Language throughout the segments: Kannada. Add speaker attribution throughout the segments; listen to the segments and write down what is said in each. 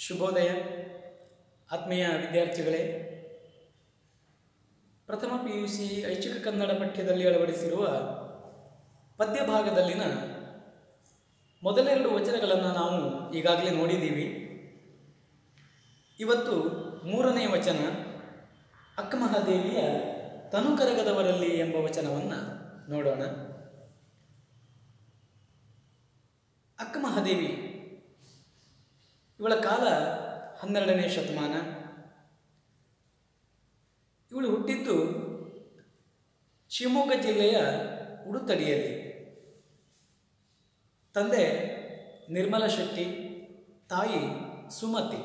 Speaker 1: ಶುಭೋದಯ ಆತ್ಮೀಯ ವಿದ್ಯಾರ್ಥಿಗಳೇ ಪ್ರಥಮ ಪಿ ಯು ಸಿ ಐಚ್ಛಿಕ ಕನ್ನಡ ಪಠ್ಯದಲ್ಲಿ ಅಳವಡಿಸಿರುವ ಪದ್ಯ ಭಾಗದಲ್ಲಿನ ಮೊದಲೆರಡು ವಚನಗಳನ್ನು ನಾವು ಈಗಾಗಲೇ ನೋಡಿದ್ದೀವಿ ಇವತ್ತು ಮೂರನೇ ವಚನ ಅಕ್ಕಮಹಾದೇವಿಯ ತನು ಕರಗದವರಲ್ಲಿ ಎಂಬ ವಚನವನ್ನು ನೋಡೋಣ ಅಕ್ಕಮಹಾದೇವಿ ಇವಳ ಕಾಲ ಹನ್ನೆರಡನೇ ಶತಮಾನ ಇವಳು ಹುಟ್ಟಿದ್ದು ಶಿವಮೊಗ್ಗ ಜಿಲ್ಲೆಯ ಉಡುತಡಿಯಲ್ಲಿ ತಂದೆ ನಿರ್ಮಲ ಶೆಟ್ಟಿ ತಾಯಿ ಸುಮತಿ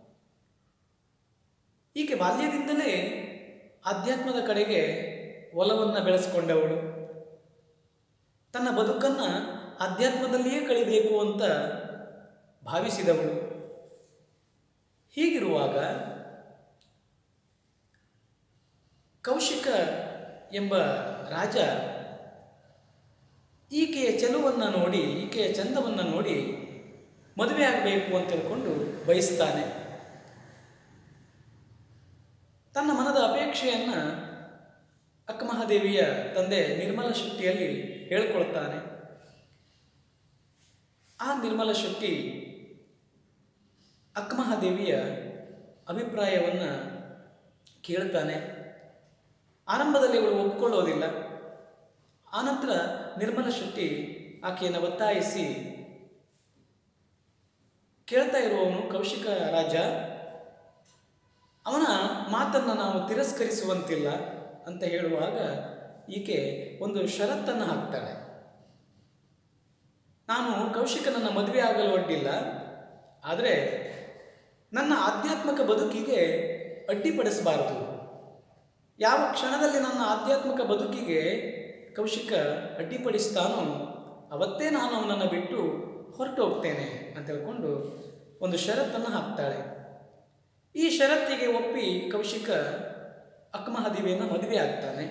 Speaker 1: ಈಕೆ ಬಾಲ್ಯದಿಂದಲೇ ಆಧ್ಯಾತ್ಮದ ಕಡೆಗೆ ಒಲವನ್ನು ಬೆಳೆಸಿಕೊಂಡವಳು ತನ್ನ ಬದುಕನ್ನು ಆಧ್ಯಾತ್ಮದಲ್ಲಿಯೇ ಕಳಿಬೇಕು ಅಂತ ಭಾವಿಸಿದವಳು ಹೀಗಿರುವಾಗ ಕೌಶಿಕ ಎಂಬ ರಾಜ ಈಕೆಯ ಚೆಲುವನ್ನು ನೋಡಿ ಈಕೆಯ ಚಂದವನ್ನು ನೋಡಿ ಮದುವೆ ಆಗಬೇಕು ಅಂತ ತಿಳ್ಕೊಂಡು ಬಯಸ್ತಾನೆ ತನ್ನ ಮನದ ಅಪೇಕ್ಷೆಯನ್ನು ಅಕ್ಕಮಹಾದೇವಿಯ ತಂದೆ ನಿರ್ಮಲ ಶೆಟ್ಟಿಯಲ್ಲಿ ಹೇಳ್ಕೊಳ್ತಾನೆ ಆ ನಿರ್ಮಲ ಶೆಟ್ಟಿ ಅಕ್ಕಮಹಾದೇವಿಯ ಅಭಿಪ್ರಾಯವನ್ನು ಕೇಳ್ತಾನೆ ಆರಂಭದಲ್ಲಿ ಅವಳು ಒಪ್ಕೊಳ್ಳೋದಿಲ್ಲ ಆನಂತರ ನಿರ್ಮಲ ಶೆಟ್ಟಿ ಆಕೆಯನ್ನು ಒತ್ತಾಯಿಸಿ ಕೇಳ್ತಾ ಇರುವವನು ಕೌಶಿಕ ರಾಜ ಅವನ ಮಾತನ್ನು ನಾವು ತಿರಸ್ಕರಿಸುವಂತಿಲ್ಲ ಅಂತ ಹೇಳುವಾಗ ಈಕೆ ಒಂದು ಷರತ್ತನ್ನು ಹಾಕ್ತಾಳೆ ನಾನು ಕೌಶಿಕನನ್ನು ಮದುವೆ ಆಗಲು ಒಡ್ಡಿಲ್ಲ ಆದರೆ ನನ್ನ ಆಧ್ಯಾತ್ಮಿಕ ಬದುಕಿಗೆ ಅಡ್ಡಿಪಡಿಸಬಾರದು ಯಾವ ಕ್ಷಣದಲ್ಲಿ ನನ್ನ ಆಧ್ಯಾತ್ಮಿಕ ಬದುಕಿಗೆ ಕೌಶಿಕ ಅಡ್ಡಿಪಡಿಸ್ತಾನೋ ಅವತ್ತೇ ನಾನು ಅವನನ್ನು ಬಿಟ್ಟು ಹೊರಟು ಹೋಗ್ತೇನೆ ಅಂತ ಹೇಳ್ಕೊಂಡು ಒಂದು ಷರತ್ತನ್ನು ಹಾಕ್ತಾಳೆ ಈ ಷರತ್ತಿಗೆ ಒಪ್ಪಿ ಕೌಶಿಕ ಅಕ್ಕಮಹಾದೇವಿಯನ್ನು ಮದುವೆ ಆಗ್ತಾನೆ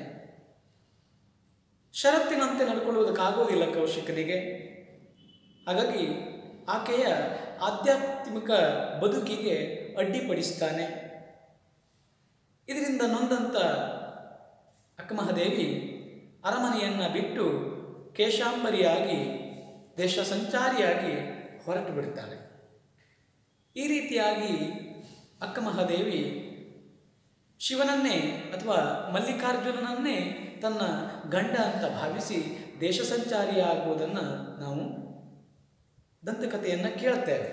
Speaker 1: ಷರತ್ತಿನಂತೆ ನಡ್ಕೊಳ್ಳುವುದಕ್ಕಾಗೋದಿಲ್ಲ ಕೌಶಿಕನಿಗೆ ಹಾಗಾಗಿ ಆಕೆಯ ಆಧ್ಯಾತ್ಮಿಕ ಬದುಕಿಗೆ ಅಡ್ಡಿಪಡಿಸ್ತಾನೆ ಇದರಿಂದ ನೊಂದಂತ ಅಕ್ಕಮಹಾದೇವಿ ಅರಮನೆಯನ್ನು ಬಿಟ್ಟು ಕೇಶಾಂಬರಿಯಾಗಿ ದೇಶ ಸಂಚಾರಿಯಾಗಿ ಹೊರಟು ಬಿಡ್ತಾಳೆ ಈ ರೀತಿಯಾಗಿ ಅಕ್ಕಮಹಾದೇವಿ ಶಿವನನ್ನೇ ಅಥವಾ ಮಲ್ಲಿಕಾರ್ಜುನನನ್ನೇ ತನ್ನ ಗಂಡ ಅಂತ ಭಾವಿಸಿ ದೇಶ ಸಂಚಾರಿಯಾಗುವುದನ್ನು ನಾವು ದಂತಕಥೆಯನ್ನು ಕೇಳ್ತೇವೆ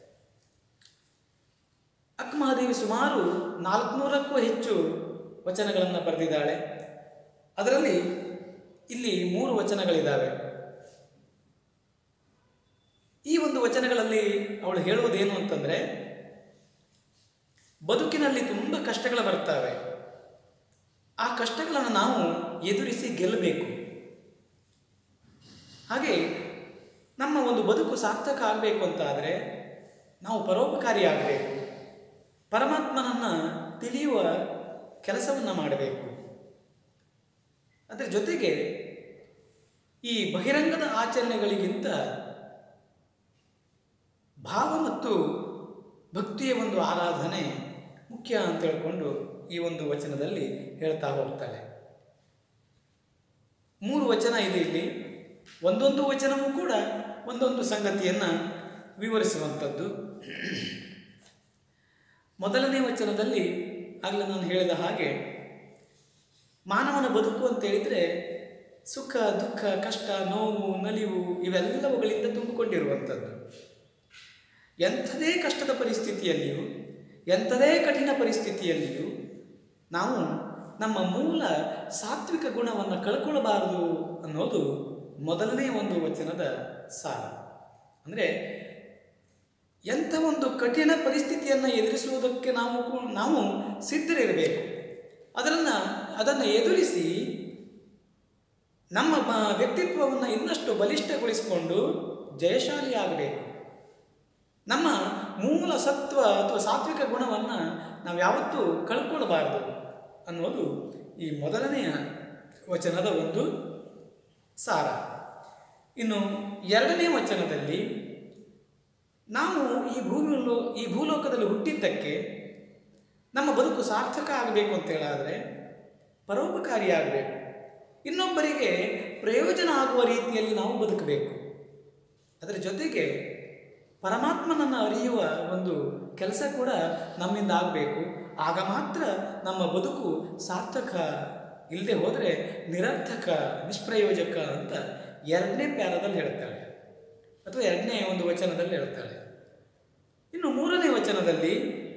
Speaker 1: ಅಕ್ಕಮಹಾದೇವಿ ಸುಮಾರು ನಾಲ್ಕುನೂರಕ್ಕೂ ಹೆಚ್ಚು ವಚನಗಳನ್ನು ಬರೆದಿದ್ದಾಳೆ ಅದರಲ್ಲಿ ಇಲ್ಲಿ ಮೂರು ವಚನಗಳಿದ್ದಾವೆ ಈ ಒಂದು ವಚನಗಳಲ್ಲಿ ಅವಳು ಹೇಳುವುದೇನು ಅಂತಂದರೆ ಬದುಕಿನಲ್ಲಿ ತುಂಬ ಕಷ್ಟಗಳು ಬರ್ತವೆ ಆ ಕಷ್ಟಗಳನ್ನು ನಾವು ಎದುರಿಸಿ ಗೆಲ್ಲಬೇಕು ಹಾಗೆ ನಮ್ಮ ಒಂದು ಬದುಕು ಸಾರ್ಥಕ ಆಗಬೇಕು ಅಂತ ಆದರೆ ನಾವು ಪರೋಪಕಾರಿ ಆಗಬೇಕು ಪರಮಾತ್ಮನನ್ನು ತಿಳಿಯುವ ಕೆಲಸವನ್ನು ಮಾಡಬೇಕು ಅದರ ಜೊತೆಗೆ ಈ ಬಹಿರಂಗದ ಆಚರಣೆಗಳಿಗಿಂತ ಭಾವ ಮತ್ತು ಭಕ್ತಿಯ ಒಂದು ಆರಾಧನೆ ಮುಖ್ಯ ಅಂತ ಹೇಳ್ಕೊಂಡು ಈ ಒಂದು ವಚನದಲ್ಲಿ ಹೇಳ್ತಾ ಹೋಗ್ತಾಳೆ ಮೂರು ವಚನ ಇದೆ ಇಲ್ಲಿ ಒಂದೊಂದು ವಚನವೂ ಕೂಡ ಒಂದೊಂದು ಸಂಗತಿಯನ್ನು ವಿವರಿಸುವಂಥದ್ದು ಮೊದಲನೇ ವಚನದಲ್ಲಿ ಆಗಲೇ ನಾನು ಹೇಳಿದ ಹಾಗೆ ಮಾನವನ ಬದುಕು ಅಂತ ಹೇಳಿದರೆ ಸುಖ ದುಃಖ ಕಷ್ಟ ನೋವು ನಲಿವು ಇವೆಲ್ಲವುಗಳಿಂದ ತುಂಬಿಕೊಂಡಿರುವಂಥದ್ದು ಎಂಥದೇ ಕಷ್ಟದ ಪರಿಸ್ಥಿತಿಯಲ್ಲಿಯೂ ಎಂಥದೇ ಕಠಿಣ ಪರಿಸ್ಥಿತಿಯಲ್ಲಿಯೂ ನಾವು ನಮ್ಮ ಮೂಲ ಸಾತ್ವಿಕ ಗುಣವನ್ನು ಕಳ್ಕೊಳ್ಬಾರದು ಅನ್ನೋದು ಮೊದಲನೇ ಒಂದು ವಚನದ ಸಾರ ಅಂದರೆ ಎಂಥ ಒಂದು ಕಠಿಣ ಪರಿಸ್ಥಿತಿಯನ್ನು ಎದುರಿಸುವುದಕ್ಕೆ ನಾವು ಕೂ- ನಾವು ಸಿದ್ಧರಿರಬೇಕು ಅದನ್ನು ಅದನ್ನು ಎದುರಿಸಿ ನಮ್ಮ ಮ- ವ್ಯಕ್ತಿತ್ವವನ್ನು ಇನ್ನಷ್ಟು ಬಲಿಷ್ಠಗೊಳಿಸಿಕೊಂಡು ಜಯಶಾಲಿ ಆಗಬೇಕು ನಮ್ಮ ಮೂಲ ಸತ್ವ ಅಥವಾ ಸಾತ್ವಿಕ ಗುಣವನ್ನು ನಾವು ಯಾವತ್ತೂ ಕಳ್ಕೊಳ್ಬಾರ್ದು ಅನ್ನೋದು ಈ ಮೊದಲನೆಯ ವಚನದ ಒಂದು ಸಾರ ಇನ್ನು ಎರಡನೇ ವಚನದಲ್ಲಿ ನಾವು ಈ ಭೂಮಿಯನ್ನು ಈ ಭೂಲೋಕದಲ್ಲಿ ಹುಟ್ಟಿದ್ದಕ್ಕೆ ನಮ್ಮ ಬದುಕು ಸಾರ್ಥಕ ಆಗಬೇಕು ಅಂತ ಹೇಳಾದರೆ ಪರೋಪಕಾರಿಯಾಗಬೇಕು ಇನ್ನೊಬ್ಬರಿಗೆ ಪ್ರಯೋಜನ ಆಗುವ ರೀತಿಯಲ್ಲಿ ನಾವು ಬದುಕಬೇಕು ಅದರ ಜೊತೆಗೆ ಪರಮಾತ್ಮನನ್ನು ಅರಿಯುವ ಒಂದು ಕೆಲಸ ಕೂಡ ನಮ್ಮಿಂದ ಆಗಬೇಕು ಆಗ ಮಾತ್ರ ನಮ್ಮ ಬದುಕು ಸಾರ್ಥಕ ಇಲ್ಲದೆ ಹೋದರೆ ನಿರರ್ಥಕ ನಿಷ್ಪ್ರಯೋಜಕ ಅಂತ ಎರಡನೇ ಪ್ಯಾರದಲ್ಲಿ ಹೇಳ್ತಾಳೆ ಅಥವಾ ಎರಡನೇ ಒಂದು ವಚನದಲ್ಲಿ ಹೇಳ್ತಾಳೆ ಇನ್ನು ಮೂರನೇ ವಚನದಲ್ಲಿ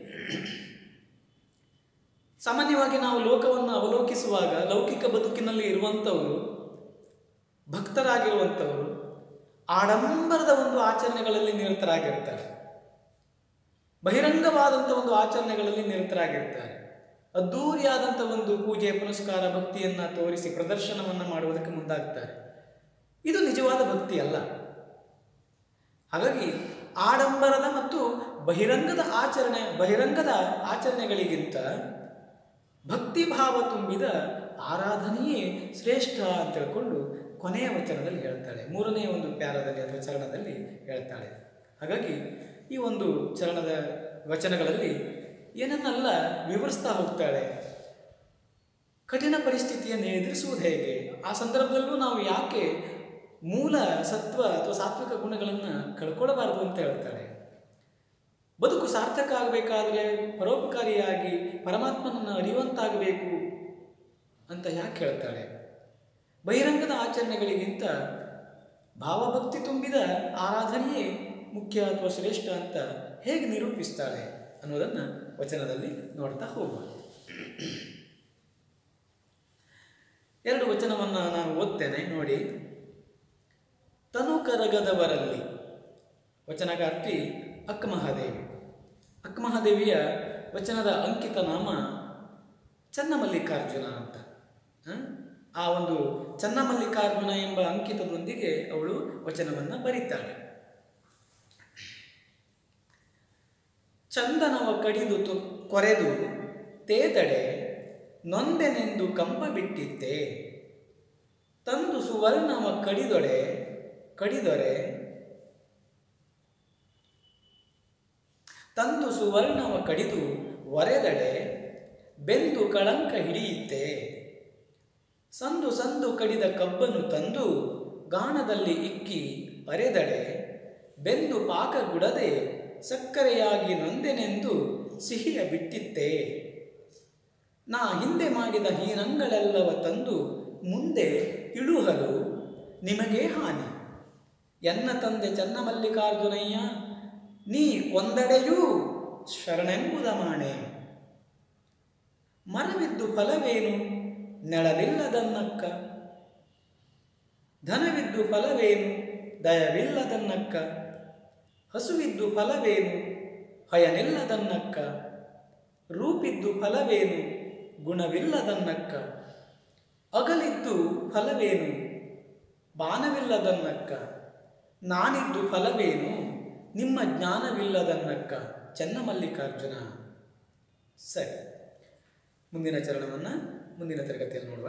Speaker 1: ಸಾಮಾನ್ಯವಾಗಿ ನಾವು ಲೋಕವನ್ನು ಅವಲೋಕಿಸುವಾಗ ಲೌಕಿಕ ಬದುಕಿನಲ್ಲಿ ಇರುವಂಥವರು ಭಕ್ತರಾಗಿರುವಂಥವರು ಆಡಂಬರದ ಒಂದು ಆಚರಣೆಗಳಲ್ಲಿ ನಿರತರಾಗಿರ್ತಾರೆ ಬಹಿರಂಗವಾದಂಥ ಒಂದು ಆಚರಣೆಗಳಲ್ಲಿ ನಿರತರಾಗಿರ್ತಾರೆ ಅದ್ಧೂರಿಯಾದಂಥ ಒಂದು ಪೂಜೆ ಪುನಸ್ಕಾರ ಭಕ್ತಿಯನ್ನು ತೋರಿಸಿ ಪ್ರದರ್ಶನವನ್ನು ಮಾಡುವುದಕ್ಕೆ ಮುಂದಾಗ್ತಾರೆ ಇದು ನಿಜವಾದ ಭಕ್ತಿ ಅಲ್ಲ ಹಾಗಾಗಿ ಆಡಂಬರದ ಮತ್ತು ಬಹಿರಂಗದ ಆಚರಣೆ ಬಹಿರಂಗದ ಆಚರಣೆಗಳಿಗಿಂತ ಭಕ್ತಿ ಭಾವ ತುಂಬಿದ ಆರಾಧನೆಯೇ ಶ್ರೇಷ್ಠ ಅಂತ ಹೇಳ್ಕೊಂಡು ಕೊನೆಯ ವಚನದಲ್ಲಿ ಹೇಳ್ತಾಳೆ ಮೂರನೇ ಒಂದು ಪ್ಯಾರದಲ್ಲಿ ಅಥವಾ ಚರಣದಲ್ಲಿ ಹೇಳ್ತಾಳೆ ಹಾಗಾಗಿ ಈ ಒಂದು ಚರಣದ ವಚನಗಳಲ್ಲಿ ಏನನ್ನೆಲ್ಲ ವಿವರಿಸ್ತಾ ಹೋಗ್ತಾಳೆ ಕಠಿಣ ಪರಿಸ್ಥಿತಿಯನ್ನು ಎದುರಿಸುವುದು ಹೇಗೆ ಆ ಸಂದರ್ಭದಲ್ಲೂ ನಾವು ಯಾಕೆ ಮೂಲ ಸತ್ವ ಅಥವಾ ಸಾತ್ವಿಕ ಗುಣಗಳನ್ನು ಕಳ್ಕೊಳ್ಬಾರ್ದು ಅಂತ ಹೇಳ್ತಾಳೆ ಬದುಕು ಸಾರ್ಥಕ ಆಗಬೇಕಾದ್ರೆ ಪರೋಪಕಾರಿಯಾಗಿ ಪರಮಾತ್ಮನನ್ನು ಅರಿಯುವಂತಾಗಬೇಕು ಅಂತ ಯಾಕೆ ಹೇಳ್ತಾಳೆ ಬಹಿರಂಗದ ಆಚರಣೆಗಳಿಗಿಂತ ಭಾವಭಕ್ತಿ ತುಂಬಿದ ಆರಾಧನೆಯೇ ಮುಖ್ಯ ಅಥವಾ ಶ್ರೇಷ್ಠ ಅಂತ ಹೇಗೆ ನಿರೂಪಿಸ್ತಾಳೆ ಅನ್ನೋದನ್ನು ವಚನದಲ್ಲಿ ನೋಡ್ತಾ ಹೋಗುವ ಎರಡು ವಚನವನ್ನು ನಾನು ಓದ್ತೇನೆ ನೋಡಿ ತನು ಕರಗದವರಲ್ಲಿ ವಚನಗಾರ್ತಿ ಅಕ್ಕಮಹಾದೇವಿ ಅಕ್ಕಮಹಾದೇವಿಯ ವಚನದ ಅಂಕಿತ ನಾಮ ಚನ್ನಮಲ್ಲಿಕಾರ್ಜುನ ಅಂತ ಹ? ಆ ಒಂದು ಚನ್ನಮಲ್ಲಿಕಾರ್ಜುನ ಎಂಬ ಅಂಕಿತದೊಂದಿಗೆ ಅವಳು ವಚನವನ್ನು ಬರೀತಾಳೆ ಚಂದನವ ಕಡಿದು ತು ಕೊರೆದು ತೇದಡೆ ನೊಂದೆನೆಂದು ಕಂಪ ಬಿಟ್ಟಿದ್ದೆ ತಂದು ಸುವರ್ಣವ ಕಡಿದೊಡೆ ಕಡಿದೊರೆ ತಂದು ಸುವರ್ಣವ ಕಡಿದು ಒರೆದಡೆ ಬೆಂದು ಕಳಂಕ ಹಿಡಿಯುತ್ತೆ ಸಂದು ಸಂದು ಕಡಿದ ಕಬ್ಬನ್ನು ತಂದು ಗಾಣದಲ್ಲಿ ಇಕ್ಕಿ ಅರೆದಡೆ ಬೆಂದು ಪಾಕಗುಡದೆ ಸಕ್ಕರೆಯಾಗಿ ನೊಂದೆನೆಂದು ಸಿಹಿಯ ಬಿಟ್ಟಿತ್ತೆ ನಾ ಹಿಂದೆ ಮಾಡಿದ ಹೀನಂಗಳೆಲ್ಲವ ತಂದು ಮುಂದೆ ಇಳುಹಲು ನಿಮಗೇ ಹಾನಿ ಎನ್ನ ತಂದೆ ಚನ್ನಮಲ್ಲಿಕಾರ್ಜುನಯ್ಯ ನೀ ಒಂದೆಡೆಯೂ ಶರಣೆಂಬುದ ಮಾಣೆ ಮರವಿದ್ದು ಫಲವೇನು ನೆಳವಿಲ್ಲದನ್ನಕ್ಕ ಧನವಿದ್ದು ಫಲವೇನು ದಯವಿಲ್ಲದನ್ನಕ್ಕ ಹಸುವಿದ್ದು ಫಲವೇನು ಹಯನಿಲ್ಲದನ್ನಕ್ಕ ರೂಪಿದ್ದು ಫಲವೇನು ಗುಣವಿಲ್ಲದನ್ನಕ್ಕ ಅಗಲಿದ್ದು ಫಲವೇನು ಬಾಣವಿಲ್ಲದನ್ನಕ್ಕ ನಾನಿದ್ದು ಫಲವೇನು ನಿಮ್ಮ ಜ್ಞಾನವಿಲ್ಲದನ್ನಕ್ಕ ಚನ್ನಮಲ್ಲಿಕಾರ್ಜುನ ಸರಿ ಮುಂದಿನ ಚರಣವನ್ನು ಮುಂದಿನ ತರಗತಿಯಲ್ಲಿ ನೋಡುವ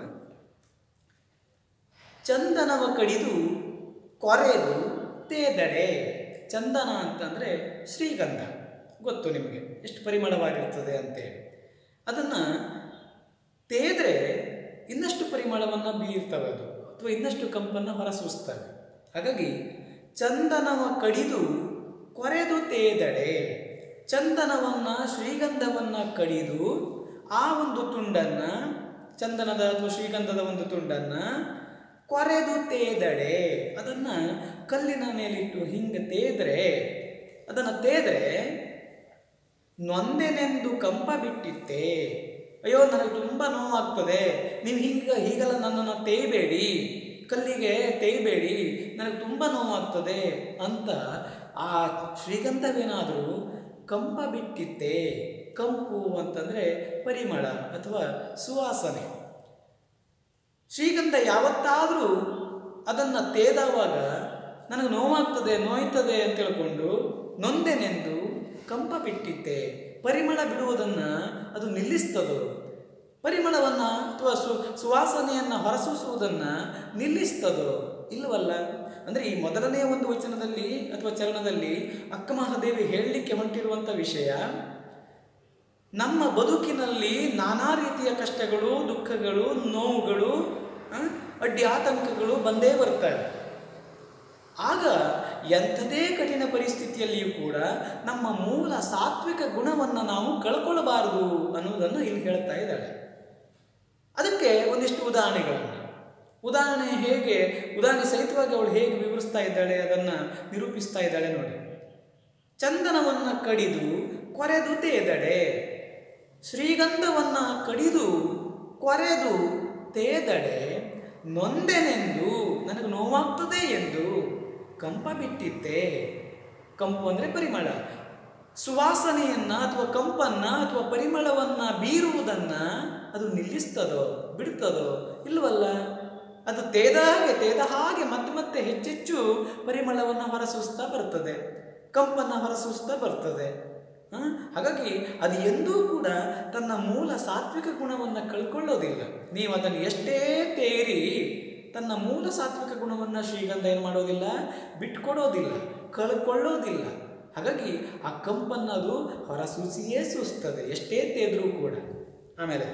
Speaker 1: ಚಂದನವ ಕಡಿದು ಕೊರೆದು ತೇದಡೆ ಚಂದನ ಅಂತಂದರೆ ಶ್ರೀಗಂಧ ಗೊತ್ತು ನಿಮಗೆ ಎಷ್ಟು ಪರಿಮಳವಾಗಿರ್ತದೆ ಅಂತೇಳಿ ಅದನ್ನು ತೇದ್ರೆ ಇನ್ನಷ್ಟು ಪರಿಮಳವನ್ನು ಬೀರ್ತವೆ ಅದು ಅಥವಾ ಇನ್ನಷ್ಟು ಕಂಪನ್ನು ಹೊರಸೂಸ್ತವೆ ಹಾಗಾಗಿ ಚಂದನವ ಕಡಿದು ಕೊರೆದು ತೇದಡೆ ಚಂದನವನ್ನು ಶ್ರೀಗಂಧವನ್ನು ಕಡಿದು ಆ ಒಂದು ತುಂಡನ್ನು ಚಂದನದ ಅಥವಾ ಶ್ರೀಗಂಧದ ಒಂದು ತುಂಡನ್ನು ಕೊರೆದು ತೇದಡೆ ಅದನ್ನು ಕಲ್ಲಿನ ಮೇಲಿಟ್ಟು ಹಿಂಗೆ ತೇದ್ರೆ ಅದನ್ನು ತೇದ್ರೆ ನೊಂದೆನೆಂದು ಕಂಪ ಬಿಟ್ಟಿತ್ತೆ ಅಯ್ಯೋ ನನಗೆ ತುಂಬ ನೋವಾಗ್ತದೆ ನೀವು ಹಿಂಗೆ ಹೀಗೆಲ್ಲ ನನ್ನನ್ನು ತೇಯಬೇಡಿ ಕಲ್ಲಿಗೆ ತೇಯಬೇಡಿ ನನಗೆ ತುಂಬ ನೋವಾಗ್ತದೆ ಅಂತ ಆ ಶ್ರೀಗಂಧವೇನಾದರೂ ಕಂಪ ಬಿಟ್ಟಿತ್ತೆ ಕಂಪು ಅಂತಂದರೆ ಪರಿಮಳ ಅಥವಾ ಸುವಾಸನೆ ಶ್ರೀಗಂಧ ಯಾವತ್ತಾದರೂ ಅದನ್ನು ತೇದವಾಗ ನನಗೆ ನೋವಾಗ್ತದೆ ನೋಯ್ತದೆ ಅಂತ ತಿಳ್ಕೊಂಡು ನೊಂದೆನೆಂದು ಕಂಪ ಬಿಟ್ಟಿದ್ದೆ ಪರಿಮಳ ಬಿಡುವುದನ್ನು ಅದು ನಿಲ್ಲಿಸ್ತದೋ ಪರಿಮಳವನ್ನು ಅಥವಾ ಸು ಸುವಾಸನೆಯನ್ನು ಹೊರಸೂಸುವುದನ್ನು ನಿಲ್ಲಿಸ್ತದೋ ಇಲ್ಲವಲ್ಲ ಅಂದರೆ ಈ ಮೊದಲನೇ ಒಂದು ವಚನದಲ್ಲಿ ಅಥವಾ ಚರಣದಲ್ಲಿ ಅಕ್ಕ ಮಹಾದೇವಿ ಹೇಳಲಿಕ್ಕೆ ಹೊಂಟಿರುವಂಥ ವಿಷಯ ನಮ್ಮ ಬದುಕಿನಲ್ಲಿ ನಾನಾ ರೀತಿಯ ಕಷ್ಟಗಳು ದುಃಖಗಳು ನೋವುಗಳು ಆ, ಅಡ್ಡಿ ಆತಂಕಗಳು ಬಂದೇ ಬರ್ತವೆ ಆಗ ಎಂಥದೇ ಕಠಿಣ ಪರಿಸ್ಥಿತಿಯಲ್ಲಿಯೂ ಕೂಡ ನಮ್ಮ ಮೂಲ ಸಾತ್ವಿಕ ಗುಣವನ್ನು ನಾವು ಕಳ್ಕೊಳ್ಳಬಾರದು ಅನ್ನೋದನ್ನು ಇಲ್ಲಿ ಹೇಳ್ತಾ ಇದ್ದಾಳೆ ಅದಕ್ಕೆ ಒಂದಿಷ್ಟು ಉದಾಹರಣೆಗಳನ್ನು ಉದಾಹರಣೆ ಹೇಗೆ ಉದಾಹರಣೆ ಸಹಿತವಾಗಿ ಅವಳು ಹೇಗೆ ವಿವರಿಸ್ತಾ ಇದ್ದಾಳೆ ಅದನ್ನು ನಿರೂಪಿಸ್ತಾ ಇದ್ದಾಳೆ ನೋಡಿ ಚಂದನವನ್ನು ಕಡಿದು ಕೊರೆದು ತೇದಡೆ ಶ್ರೀಗಂಧವನ್ನ ಕಡಿದು ಕೊರೆದು ತೇದಡೆ ನೊಂದೆನೆಂದು ನನಗೆ ನೋವಾಗ್ತದೆ ಎಂದು ಕಂಪ ಬಿಟ್ಟಿದ್ದೆ ಕಂಪು ಅಂದರೆ ಪರಿಮಳ ಸುವಾಸನೆಯನ್ನ ಅಥವಾ ಕಂಪನ್ನ ಅಥವಾ ಪರಿಮಳವನ್ನ ಬೀರುವುದನ್ನ ಅದು ನಿಲ್ಲಿಸ್ತದೋ ಬಿಡ್ತದೋ ಇಲ್ವಲ್ಲ ಅದು ತೇದ ಹಾಗೆ ತೇದ ಹಾಗೆ ಮತ್ತೆ ಮತ್ತೆ ಹೆಚ್ಚೆಚ್ಚು ಪರಿಮಳವನ್ನು ಹೊರಸೂಸ್ತಾ ಬರ್ತದೆ ಕಂಪನ್ನು ಹೊರಸೂಸ್ತಾ ಬರ್ತದೆ ಆ? ಹಾಗಾಗಿ ಅದು ಎಂದೂ ಕೂಡ ತನ್ನ ಮೂಲ ಸಾತ್ವಿಕ ಗುಣವನ್ನು ಕಳ್ಕೊಳ್ಳೋದಿಲ್ಲ ನೀವು ಅದನ್ನು ಎಷ್ಟೇ ತೇರಿ ತನ್ನ ಮೂಲ ಸಾತ್ವಿಕ ಗುಣವನ್ನು ಶ್ರೀಗಂಧ ಏನು ಮಾಡೋದಿಲ್ಲ ಬಿಟ್ಕೊಡೋದಿಲ್ಲ ಕಳ್ಕೊಳ್ಳೋದಿಲ್ಲ ಹಾಗಾಗಿ ಆ ಕಂಪನ್ನು ಅದು ಹೊರಸೂಸಿಯೇ ಸೂಸ್ತದೆ ಎಷ್ಟೇ ತೇದ್ರೂ ಕೂಡ ಆಮೇಲೆ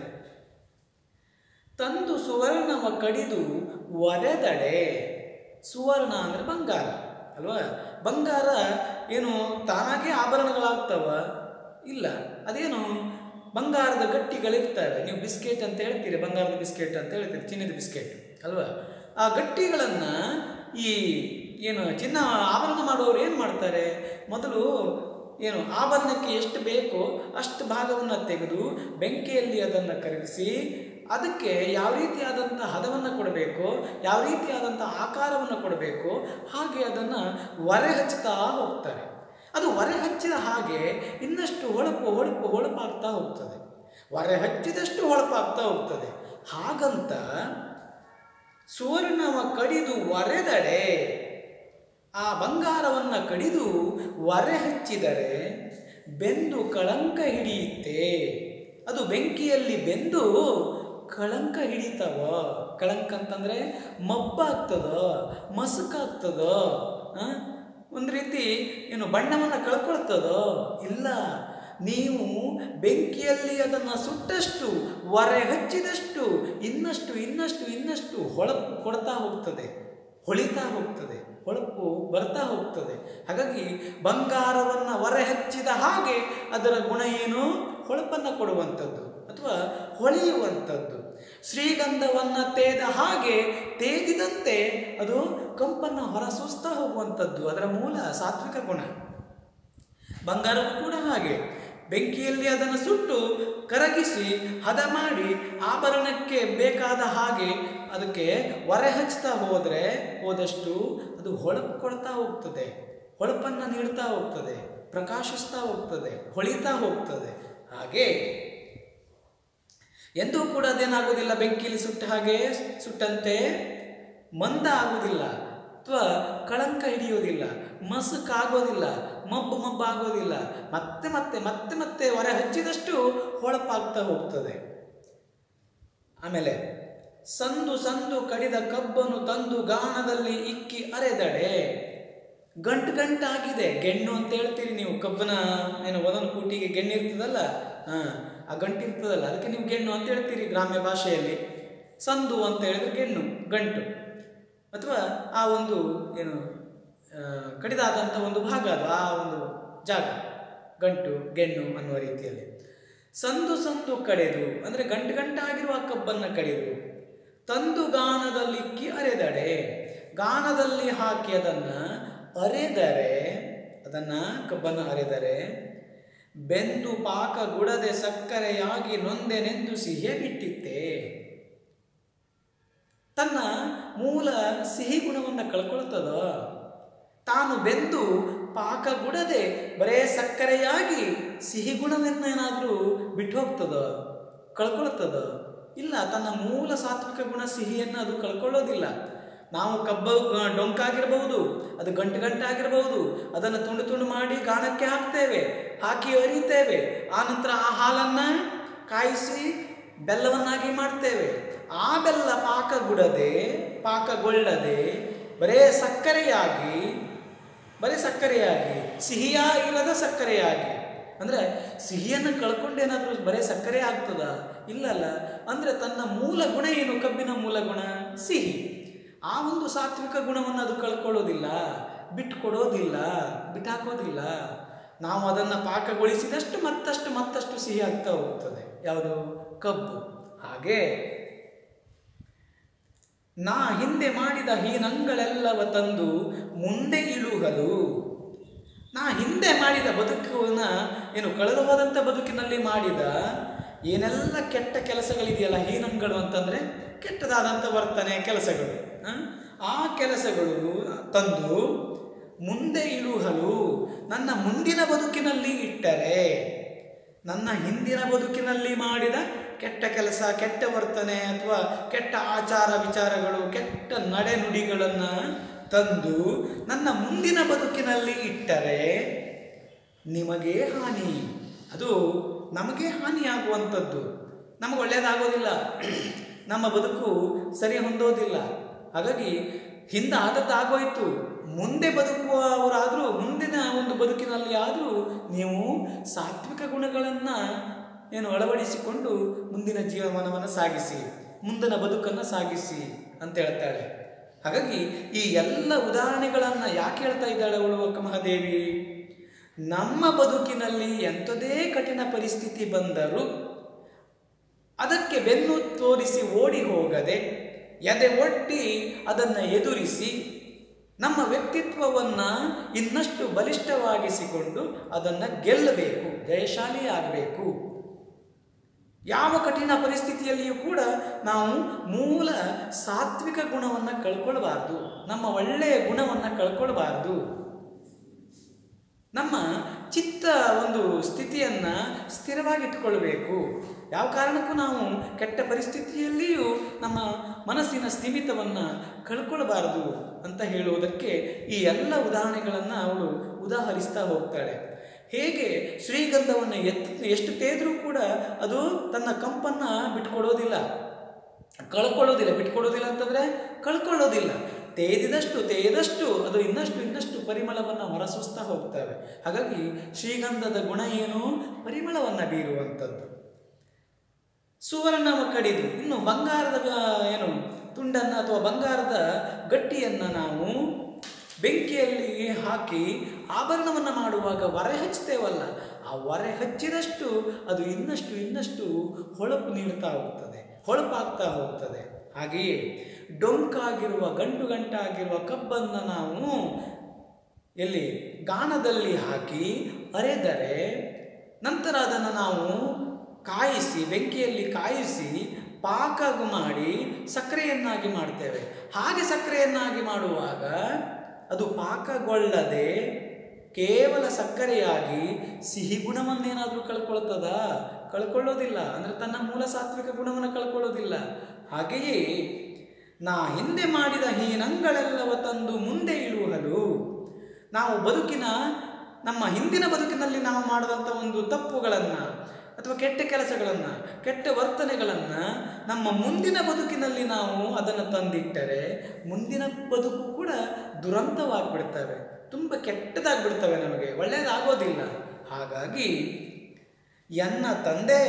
Speaker 1: ತಂದು ಸುವರ್ಣವ ಕಡಿದು ಒರೆದಡೆ ಸುವರ್ಣ ಅಂದರೆ ಬಂಗಾರ ಅಲ್ವಾ ಬಂಗಾರ ಏನು ತಾನಾಗೆ ಆಭರಣಗಳಾಗ್ತವ ಇಲ್ಲ ಅದೇನು ಬಂಗಾರದ ಗಟ್ಟಿಗಳಿರ್ತವೆ ನೀವು ಬಿಸ್ಕೆಟ್ ಅಂತ ಹೇಳ್ತೀರಿ ಬಂಗಾರದ ಬಿಸ್ಕೆಟ್ ಅಂತ ಹೇಳ್ತೀರಿ ಚಿನ್ನದ ಬಿಸ್ಕೆಟ್ ಅಲ್ವಾ ಆ ಗಟ್ಟಿಗಳನ್ನು ಈ ಏನು ಚಿನ್ನ ಆಭರಣ ಮಾಡುವವರು ಏನು ಮಾಡ್ತಾರೆ ಮೊದಲು ಏನು ಆಭರಣಕ್ಕೆ ಎಷ್ಟು ಬೇಕೋ ಅಷ್ಟು ಭಾಗವನ್ನು ತೆಗೆದು ಬೆಂಕಿಯಲ್ಲಿ ಅದನ್ನು ಕರಗಿಸಿ ಅದಕ್ಕೆ ಯಾವ ರೀತಿಯಾದಂಥ ಹದವನ್ನು ಕೊಡಬೇಕು ಯಾವ ರೀತಿಯಾದಂಥ ಆಕಾರವನ್ನು ಕೊಡಬೇಕು ಹಾಗೆ ಅದನ್ನು ಒರೆ ಹಚ್ಚುತ್ತಾ ಹೋಗ್ತಾರೆ ಅದು ಒರೆ ಹಚ್ಚಿದ ಹಾಗೆ ಇನ್ನಷ್ಟು ಹೊಳಪು ಹೊಳಪು ಹೊಳಪಾಗ್ತಾ ಹೋಗ್ತದೆ ಒರೆ ಹಚ್ಚಿದಷ್ಟು ಹೊಳಪಾಗ್ತಾ ಹೋಗ್ತದೆ ಹಾಗಂತ ಸುವರ್ಣವ ಕಡಿದು ಒರೆದಡೆ ಆ ಬಂಗಾರವನ್ನು ಕಡಿದು ಒರೆ ಹಚ್ಚಿದರೆ ಬೆಂದು ಕಳಂಕ ಹಿಡಿಯುತ್ತೆ ಅದು ಬೆಂಕಿಯಲ್ಲಿ ಬೆಂದು ಕಳಂಕ ಹಿಡಿತವ ಕಳಂಕ ಅಂತಂದ್ರೆ ಮಬ್ಬಾಗ್ತದ ಮಸಕಾಗ್ತದ ಆ? ಒಂದು ರೀತಿ ಏನು ಬಣ್ಣವನ್ನು ಕಳ್ಕೊಳ್ತದೋ ಇಲ್ಲ ನೀವು ಬೆಂಕಿಯಲ್ಲಿ ಅದನ್ನು ಸುಟ್ಟಷ್ಟು ಒರೆ ಹಚ್ಚಿದಷ್ಟು ಇನ್ನಷ್ಟು ಇನ್ನಷ್ಟು ಇನ್ನಷ್ಟು ಹೊಳಪು ಕೊಡ್ತಾ ಹೋಗ್ತದೆ ಹೊಳಿತಾ ಹೋಗ್ತದೆ ಹೊಳಪು ಬರ್ತಾ ಹೋಗ್ತದೆ ಹಾಗಾಗಿ ಬಂಗಾರವನ್ನು ಹೊರೆ ಹಚ್ಚಿದ ಹಾಗೆ ಅದರ ಗುಣ ಏನು ಹೊಳಪನ್ನು ಕೊಡುವಂಥದ್ದು ಅಥವಾ ಹೊಳೆಯುವಂಥದ್ದು ಶ್ರೀಗಂಧವನ್ನು ತೇದ ಹಾಗೆ ತೇದಿದಂತೆ ಅದು ಕಂಪನ್ನು ಹೊರಸೂಸ್ತಾ ಹೋಗುವಂಥದ್ದು ಅದರ ಮೂಲ ಸಾತ್ವಿಕ ಗುಣ ಬಂಗಾರವು ಕೂಡ ಹಾಗೆ ಬೆಂಕಿಯಲ್ಲಿ ಅದನ್ನು ಸುಟ್ಟು ಕರಗಿಸಿ ಹದ ಮಾಡಿ ಆಭರಣಕ್ಕೆ ಬೇಕಾದ ಹಾಗೆ ಅದಕ್ಕೆ ಹೊರೆ ಹಚ್ತಾ ಹೋದರೆ ಹೋದಷ್ಟು ಅದು ಹೊಳಪು ಕೊಡ್ತಾ ಹೋಗ್ತದೆ ಹೊಳಪನ್ನು ನೀಡ್ತಾ ಹೋಗ್ತದೆ ಪ್ರಕಾಶಿಸ್ತಾ ಹೋಗ್ತದೆ ಹೊಳಿತಾ ಹೋಗ್ತದೆ ಹಾಗೆ ಎಂದೂ ಕೂಡ ಅದೇನಾಗೋದಿಲ್ಲ ಬೆಂಕಿಯಲ್ಲಿ ಸುಟ್ಟ ಹಾಗೆ ಸುಟ್ಟಂತೆ ಮಂದ ಆಗೋದಿಲ್ಲ ಅಥವಾ ಕಳಂಕ ಹಿಡಿಯೋದಿಲ್ಲ ಮಸುಕಾಗೋದಿಲ್ಲ ಮಬ್ಬು ಮಬ್ಬು ಆಗೋದಿಲ್ಲ ಮತ್ತೆ ಮತ್ತೆ ಮತ್ತೆ ಮತ್ತೆ ಹೊರ ಹಚ್ಚಿದಷ್ಟು ಹೊಳಪಾಗ್ತಾ ಹೋಗ್ತದೆ ಆಮೇಲೆ ಸಂದು ಸಂದು ಕಡಿದ ಕಬ್ಬನ್ನು ತಂದು ಗಾಣದಲ್ಲಿ ಇಕ್ಕಿ ಅರೆದಡೆ ಗಂಟು ಗಂಟಾಗಿದೆ ಗೆಣ್ಣು ಅಂತ ಹೇಳ್ತೀರಿ ನೀವು ಕಬ್ಬನ ಏನು ಒಂದೊಂದು ಕೂಟಿಗೆ ಗೆಣ್ಣು ಇರ್ತದಲ್ಲ ಹಾಂ ಆ ಗಂಟು ಇರ್ತದಲ್ಲ ಅದಕ್ಕೆ ನೀವು ಗೆಣ್ಣು ಅಂತ ಹೇಳ್ತೀರಿ ಗ್ರಾಮ್ಯ ಭಾಷೆಯಲ್ಲಿ ಸಂದು ಅಂತ ಹೇಳಿದ್ರೆ ಗೆಣ್ಣು ಗಂಟು ಅಥವಾ ಆ ಒಂದು ಏನು ಆ, ಕಡಿದಾದಂಥ ಒಂದು ಭಾಗ ಅದು ಆ ಒಂದು ಜಾಗ ಗಂಟು ಗೆಣ್ಣು ಅನ್ನುವ ರೀತಿಯಲ್ಲಿ ಸಂದು ಸಂದು ಕಡೆದು ಅಂದರೆ ಗಂಟು ಗಂಟಾಗಿರುವ ಕಬ್ಬನ್ನು ಕಡಿದು ತಂದು ಗಾಣದಲ್ಲಿಕ್ಕಿ ಅರೆದಡೆ ಗಾಣದಲ್ಲಿ ಹಾಕಿ ಅದನ್ನು ಅರೆದರೆ ಅದನ್ನು ಕಬ್ಬನ್ನು ಅರೆದರೆ ಬೆಂದು ಪಾಕ ಗುಡದೆ ಸಕ್ಕರೆಯಾಗಿ ನೊಂದೆನೆಂದು ಸಿಹಿಯ ಬಿಟ್ಟಿತ್ತೆ ತನ್ನ ಮೂಲ ಸಿಹಿ ಗುಣವನ್ನು ಕಳ್ಕೊಳ್ತದ ತಾನು ಬೆಂದು ಪಾಕ ಗುಡದೆ ಬರೇ ಸಕ್ಕರೆಯಾಗಿ ಸಿಹಿ ಗುಣವನ್ನೇನಾದರೂ ಬಿಟ್ಟು ಹೋಗ್ತದ ಕಳ್ಕೊಳ್ತದ ಇಲ್ಲ ತನ್ನ ಮೂಲ ಸಾತ್ವಿಕ ಗುಣ ಸಿಹಿಯನ್ನು ಅದು ಕಳ್ಕೊಳ್ಳೋದಿಲ್ಲ ನಾವು ಕಬ್ಬ ಗ- ಡೊಂಕಾಗಿರ್ಬಹುದು ಅದು ಗಂಟು ಗಂಟಾಗಿರ್ಬಹುದು ಅದನ್ನು ತುಂಡು ತುಂಡು ಮಾಡಿ ಗಾಣಕ್ಕೆ ಹಾಕ್ತೇವೆ ಹಾಕಿ ಅರಿತೇವೆ ಆನಂತರ ಆ ಹಾಲನ್ನು ಕಾಯಿಸಿ ಬೆಲ್ಲವನ್ನಾಗಿ ಮಾಡ್ತೇವೆ ಆ ಬೆಲ್ಲ ಪಾಕಗುಡದೆ ಪಾಕಗೊಳ್ಳದೆ ಬರೇ ಸಕ್ಕರೆಯಾಗಿ ಬರೀ ಸಕ್ಕರೆಯಾಗಿ ಸಿಹಿಯಾ ಇರದ ಸಕ್ಕರೆಯಾಗಿ ಅಂದರೆ ಸಿಹಿಯನ್ನು ಕಳ್ಕೊಂಡೇನಾದರೂ ಬರೀ ಸಕ್ಕರೆ ಆಗ್ತದ ಇಲ್ಲಲ್ಲ ಅಂದರೆ ತನ್ನ ಮೂಲ ಗುಣ ಏನು ಕಬ್ಬಿನ ಮೂಲ ಗುಣ ಸಿಹಿ ಆ ಒಂದು ಸಾತ್ವಿಕ ಗುಣವನ್ನು ಅದು ಕಳ್ಕೊಳ್ಳೋದಿಲ್ಲ ಬಿಟ್ಕೊಡೋದಿಲ್ಲ ಬಿಟ್ಟಾಕೋದಿಲ್ಲ ನಾವು ಅದನ್ನು ಪಾಕಗೊಳಿಸಿದಷ್ಟು ಮತ್ತಷ್ಟು ಮತ್ತಷ್ಟು ಸಿಹಿ ಆಗ್ತಾ ಹೋಗ್ತದೆ ಯಾವುದು ಕಬ್ಬು ಹಾಗೆ ನಾ ಹಿಂದೆ ಮಾಡಿದ ಹೀನಂಗಳೆಲ್ಲವ ತಂದು ಮುಂದೆ ಇಳುಗಲು ನಾ ಹಿಂದೆ ಮಾಡಿದ ಬದುಕನ್ನ ಏನು ಕಳೆದು ಹೋದಂಥ ಬದುಕಿನಲ್ಲಿ ಮಾಡಿದ ಏನೆಲ್ಲ ಕೆಟ್ಟ ಕೆಲಸಗಳಿದೆಯಲ್ಲ ಹೀನಂಗಳು ಅಂತಂದರೆ ಕೆಟ್ಟದಾದಂಥ ವರ್ತನೆ ಕೆಲಸಗಳು ಆ? ಆ ಕೆಲಸಗಳು ತಂದು ಮುಂದೆ ಇಳುಹಲು ನನ್ನ ಮುಂದಿನ ಬದುಕಿನಲ್ಲಿ ಇಟ್ಟರೆ ನನ್ನ ಹಿಂದಿನ ಬದುಕಿನಲ್ಲಿ ಮಾಡಿದ ಕೆಟ್ಟ ಕೆಲಸ ಕೆಟ್ಟ ವರ್ತನೆ ಅಥವಾ ಕೆಟ್ಟ ಆಚಾರ ವಿಚಾರಗಳು ಕೆಟ್ಟ ನಡೆನುಡಿಗಳನ್ನು ತಂದು ನನ್ನ ಮುಂದಿನ ಬದುಕಿನಲ್ಲಿ ಇಟ್ಟರೆ ನಿಮಗೆ ಹಾನಿ ಅದು ನಮಗೆ ಹಾನಿಯಾಗುವಂಥದ್ದು ನಮಗೆ ಒಳ್ಳೆಯದಾಗೋದಿಲ್ಲ ನಮ್ಮ ಬದುಕು ಸರಿ ಹೊಂದೋದಿಲ್ಲ ಹಾಗಾಗಿ ಹಿಂದೆ ಆದದ್ದಾಗೋಯ್ತು ಮುಂದೆ ಬದುಕುವವರಾದರೂ ಮುಂದಿನ ಒಂದು ಬದುಕಿನಲ್ಲಿ ಆದರೂ ನೀವು ಸಾತ್ವಿಕ ಗುಣಗಳನ್ನು ಏನು ಅಳವಡಿಸಿಕೊಂಡು ಮುಂದಿನ ಜೀವನವನ್ನು ಸಾಗಿಸಿ ಮುಂದಿನ ಬದುಕನ್ನು ಸಾಗಿಸಿ ಅಂತ ಹೇಳ್ತಾಳೆ ಹಾಗಾಗಿ ಈ ಎಲ್ಲ ಉದಾಹರಣೆಗಳನ್ನು ಯಾಕೆ ಹೇಳ್ತಾ ಇದ್ದಾಳೆ ಅವಳು ಅಕ್ಕ ಮಹಾದೇವಿ ನಮ್ಮ ಬದುಕಿನಲ್ಲಿ ಎಂಥದೇ ಕಠಿಣ ಪರಿಸ್ಥಿತಿ ಬಂದರೂ ಅದಕ್ಕೆ ಬೆನ್ನು ತೋರಿಸಿ ಓಡಿ ಹೋಗದೆ ಎದೆ ಒಡ್ಡಿ ಅದನ್ನು ಎದುರಿಸಿ ನಮ್ಮ ವ್ಯಕ್ತಿತ್ವವನ್ನು ಇನ್ನಷ್ಟು ಬಲಿಷ್ಠವಾಗಿಸಿಕೊಂಡು ಅದನ್ನು ಗೆಲ್ಲಬೇಕು ಜಯಶಾಲಿ ಆಗಬೇಕು ಯಾವ ಕಠಿಣ ಪರಿಸ್ಥಿತಿಯಲ್ಲಿಯೂ ಕೂಡ ನಾವು ಮೂಲ ಸಾತ್ವಿಕ ಗುಣವನ್ನು ಕಳ್ಕೊಳ್ಬಾರ್ದು ನಮ್ಮ ಒಳ್ಳೆಯ ಗುಣವನ್ನು ಕಳ್ಕೊಳ್ಬಾರ್ದು ನಮ್ಮ ಚಿತ್ತ ಒಂದು ಸ್ಥಿತಿಯನ್ನು ಸ್ಥಿರವಾಗಿಟ್ಕೊಳ್ಬೇಕು ಯಾವ ಕಾರಣಕ್ಕೂ ನಾವು ಕೆಟ್ಟ ಪರಿಸ್ಥಿತಿಯಲ್ಲಿಯೂ ನಮ್ಮ ಮನಸ್ಸಿನ ಸ್ಥಿಮಿತವನ್ನು ಕಳ್ಕೊಳ್ಬಾರದು ಅಂತ ಹೇಳುವುದಕ್ಕೆ ಈ ಎಲ್ಲ ಉದಾಹರಣೆಗಳನ್ನು ಅವಳು ಉದಾಹರಿಸ್ತಾ ಹೋಗ್ತಾಳೆ ಹೇಗೆ ಶ್ರೀಗಂಧವನ್ನು ಎತ್ ಎಷ್ಟು ತೇದ್ರೂ ಕೂಡ ಅದು ತನ್ನ ಕಂಪನ್ನು ಬಿಟ್ಕೊಡೋದಿಲ್ಲ ಕಳ್ಕೊಳ್ಳೋದಿಲ್ಲ ಬಿಟ್ಕೊಡೋದಿಲ್ಲ ಅಂತಂದರೆ ಕಳ್ಕೊಳ್ಳೋದಿಲ್ಲ ತೇದಿದಷ್ಟು ತೇದಷ್ಟು ಅದು ಇನ್ನಷ್ಟು ಇನ್ನಷ್ಟು ಪರಿಮಳವನ್ನು ಹೊರಸೂಸ್ತಾ ಹೋಗ್ತವೆ ಹಾಗಾಗಿ ಶ್ರೀಗಂಧದ ಗುಣ ಏನು ಪರಿಮಳವನ್ನು ಬೀರುವಂಥದ್ದು ಸುವರ್ಣವ ಕಡಿದು ಇನ್ನು ಬಂಗಾರದ ಗ- ಏನು ತುಂಡನ್ನು ಅಥವಾ ಬಂಗಾರದ ಗಟ್ಟಿಯನ್ನು ನಾವು ಬೆಂಕಿಯಲ್ಲಿ ಹಾಕಿ ಆಭರಣವನ್ನು ಮಾಡುವಾಗ ಒರೆ ಹಚ್ತೇವಲ್ಲ ಆ ಒರೆ ಹಚ್ಚಿದಷ್ಟು ಅದು ಇನ್ನಷ್ಟು ಇನ್ನಷ್ಟು ಹೊಳಪು ನೀಡ್ತಾ ಹೋಗ್ತದೆ ಹೊಳಪಾಗ್ತಾ ಹೋಗ್ತದೆ ಹಾಗೆಯೇ ಡೊಂಕಾಗಿರುವ ಗಂಟು ಗಂಟಾಗಿರುವ ಕಬ್ಬನ್ನು ನಾವು ಎಲ್ಲಿ ಗಾಣದಲ್ಲಿ ಹಾಕಿ ಅರೆದರೆ ನಂತರ ಅದನ್ನು ನಾವು ಕಾಯಿಸಿ ಬೆಂಕಿಯಲ್ಲಿ ಕಾಯಿಸಿ ಪಾಕ ಮಾಡಿ ಸಕ್ಕರೆಯನ್ನಾಗಿ ಮಾಡ್ತೇವೆ ಹಾಗೆ ಸಕ್ಕರೆಯನ್ನಾಗಿ ಮಾಡುವಾಗ ಅದು ಪಾಕಗೊಳ್ಳದೆ ಕೇವಲ ಸಕ್ಕರೆಯಾಗಿ ಸಿಹಿ ಗುಣವನ್ನೇನಾದರೂ ಕಳ್ಕೊಳ್ತದ ಕಳ್ಕೊಳ್ಳೋದಿಲ್ಲ ಅಂದರೆ ತನ್ನ ಮೂಲ ಸಾತ್ವಿಕ ಗುಣವನ್ನು ಕಳ್ಕೊಳ್ಳೋದಿಲ್ಲ ಹಾಗೆಯೇ ನಾ ಹಿಂದೆ ಮಾಡಿದ ಹೀನಂಗಳೆಲ್ಲವ ತಂದು ಮುಂದೆ ಇಳುವಲು ನಾವು ಬದುಕಿನ ನಮ್ಮ ಹಿಂದಿನ ಬದುಕಿನಲ್ಲಿ ನಾವು ಮಾಡಿದಂಥ ಒಂದು ತಪ್ಪುಗಳನ್ನು ಅಥವಾ ಕೆಟ್ಟ ಕೆಲಸಗಳನ್ನು ಕೆಟ್ಟ ವರ್ತನೆಗಳನ್ನು ನಮ್ಮ ಮುಂದಿನ ಬದುಕಿನಲ್ಲಿ ನಾವು ಅದನ್ನು ತಂದಿಟ್ಟರೆ ಮುಂದಿನ ಬದುಕು ಕೂಡ ದುರಂತವಾಗಿಬಿಡ್ತವೆ ತುಂಬ ಕೆಟ್ಟದಾಗ್ಬಿಡ್ತವೆ ನಮಗೆ ಒಳ್ಳೆಯದಾಗೋದಿಲ್ಲ ಹಾಗಾಗಿ ಎನ್ನ ತಂದೆ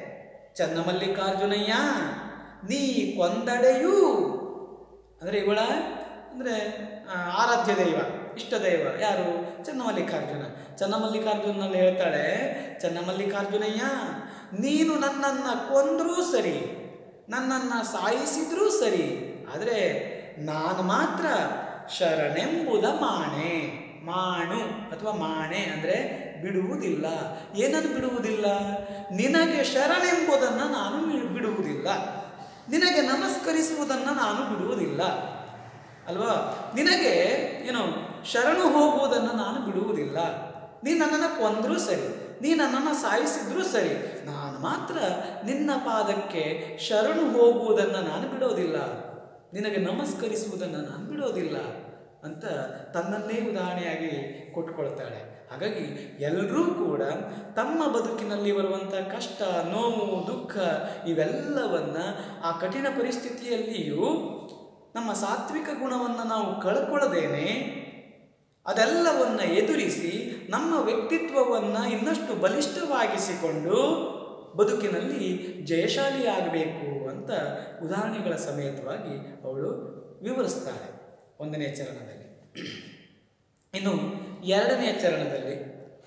Speaker 1: ಚನ್ನಮಲ್ಲಿಕಾರ್ಜುನಯ್ಯ ನೀ ಕೊಂದಡೆಯೂ ಅಂದರೆ ಇವಳ ಅಂದರೆ ಆರಾಧ್ಯ ದೈವ ಇಷ್ಟ ದೈವ ಯಾರು ಚನ್ನಮಲ್ಲಿಕಾರ್ಜುನ ಚನ್ನಮಲ್ಲಿಕಾರ್ಜುನಲ್ಲಿ ಹೇಳ್ತಾಳೆ ಚನ್ನಮಲ್ಲಿಕಾರ್ಜುನಯ್ಯ ನೀನು ನನ್ನನ್ನು ಕೊಂದರೂ ಸರಿ ನನ್ನನ್ನು ಸಾಯಿಸಿದ್ರೂ ಸರಿ ಆದರೆ ನಾನು ಮಾತ್ರ ಶರಣೆಂಬುದ ಮಾಣೆ ಮಾಣು ಅಥವಾ ಮಾಣೆ ಅಂದರೆ ಬಿಡುವುದಿಲ್ಲ ಏನನ್ನು ಬಿಡುವುದಿಲ್ಲ ನಿನಗೆ ಶರಣೆಂಬುದನ್ನು ನಾನು ಬಿ- ಬಿಡುವುದಿಲ್ಲ ನಿನಗೆ ನಮಸ್ಕರಿಸುವುದನ್ನು ನಾನು ಬಿಡುವುದಿಲ್ಲ ಅಲ್ವಾ ನಿನಗೆ ಏನು ಶರಣು ಹೋಗುವುದನ್ನು ನಾನು ಬಿಡುವುದಿಲ್ಲ ನೀ ನನ್ನನ್ನು ಕೊಂದರೂ ಸರಿ ನೀ ನನ್ನನ್ನು ಸಾಯಿಸಿದ್ರೂ ಸರಿ ನಾನು ಮಾತ್ರ ನಿನ್ನ ಪಾದಕ್ಕೆ ಶರಣು ಹೋಗುವುದನ್ನು ನಾನು ಬಿಡೋದಿಲ್ಲ ನಿನಗೆ ನಮಸ್ಕರಿಸುವುದನ್ನು ನಾನು ಬಿಡೋದಿಲ್ಲ ಅಂತ ತನ್ನನ್ನೇ ಉದಾಹರಣೆಯಾಗಿ ಕೊಟ್ಕೊಳ್ತಾಳೆ ಹಾಗಾಗಿ ಎಲ್ಲರೂ ಕೂಡ ತಮ್ಮ ಬದುಕಿನಲ್ಲಿ ಬರುವಂಥ ಕಷ್ಟ ನೋವು ದುಃಖ ಇವೆಲ್ಲವನ್ನ ಆ ಕಠಿಣ ಪರಿಸ್ಥಿತಿಯಲ್ಲಿಯೂ ನಮ್ಮ ಸಾತ್ವಿಕ ಗುಣವನ್ನು ನಾವು ಕಳ್ಕೊಳ್ಳದೇನೆ ಅದೆಲ್ಲವನ್ನು ಎದುರಿಸಿ ನಮ್ಮ ವ್ಯಕ್ತಿತ್ವವನ್ನು ಇನ್ನಷ್ಟು ಬಲಿಷ್ಠವಾಗಿಸಿಕೊಂಡು ಬದುಕಿನಲ್ಲಿ ಜಯಶಾಲಿಯಾಗಬೇಕು ಅಂತ ಉದಾಹರಣೆಗಳ ಸಮೇತವಾಗಿ ಅವಳು ವಿವರಿಸ್ತಾಳೆ ಒಂದನೇ ಚರಣದಲ್ಲಿ ಇನ್ನು ಎರಡನೇ ಚರಣದಲ್ಲಿ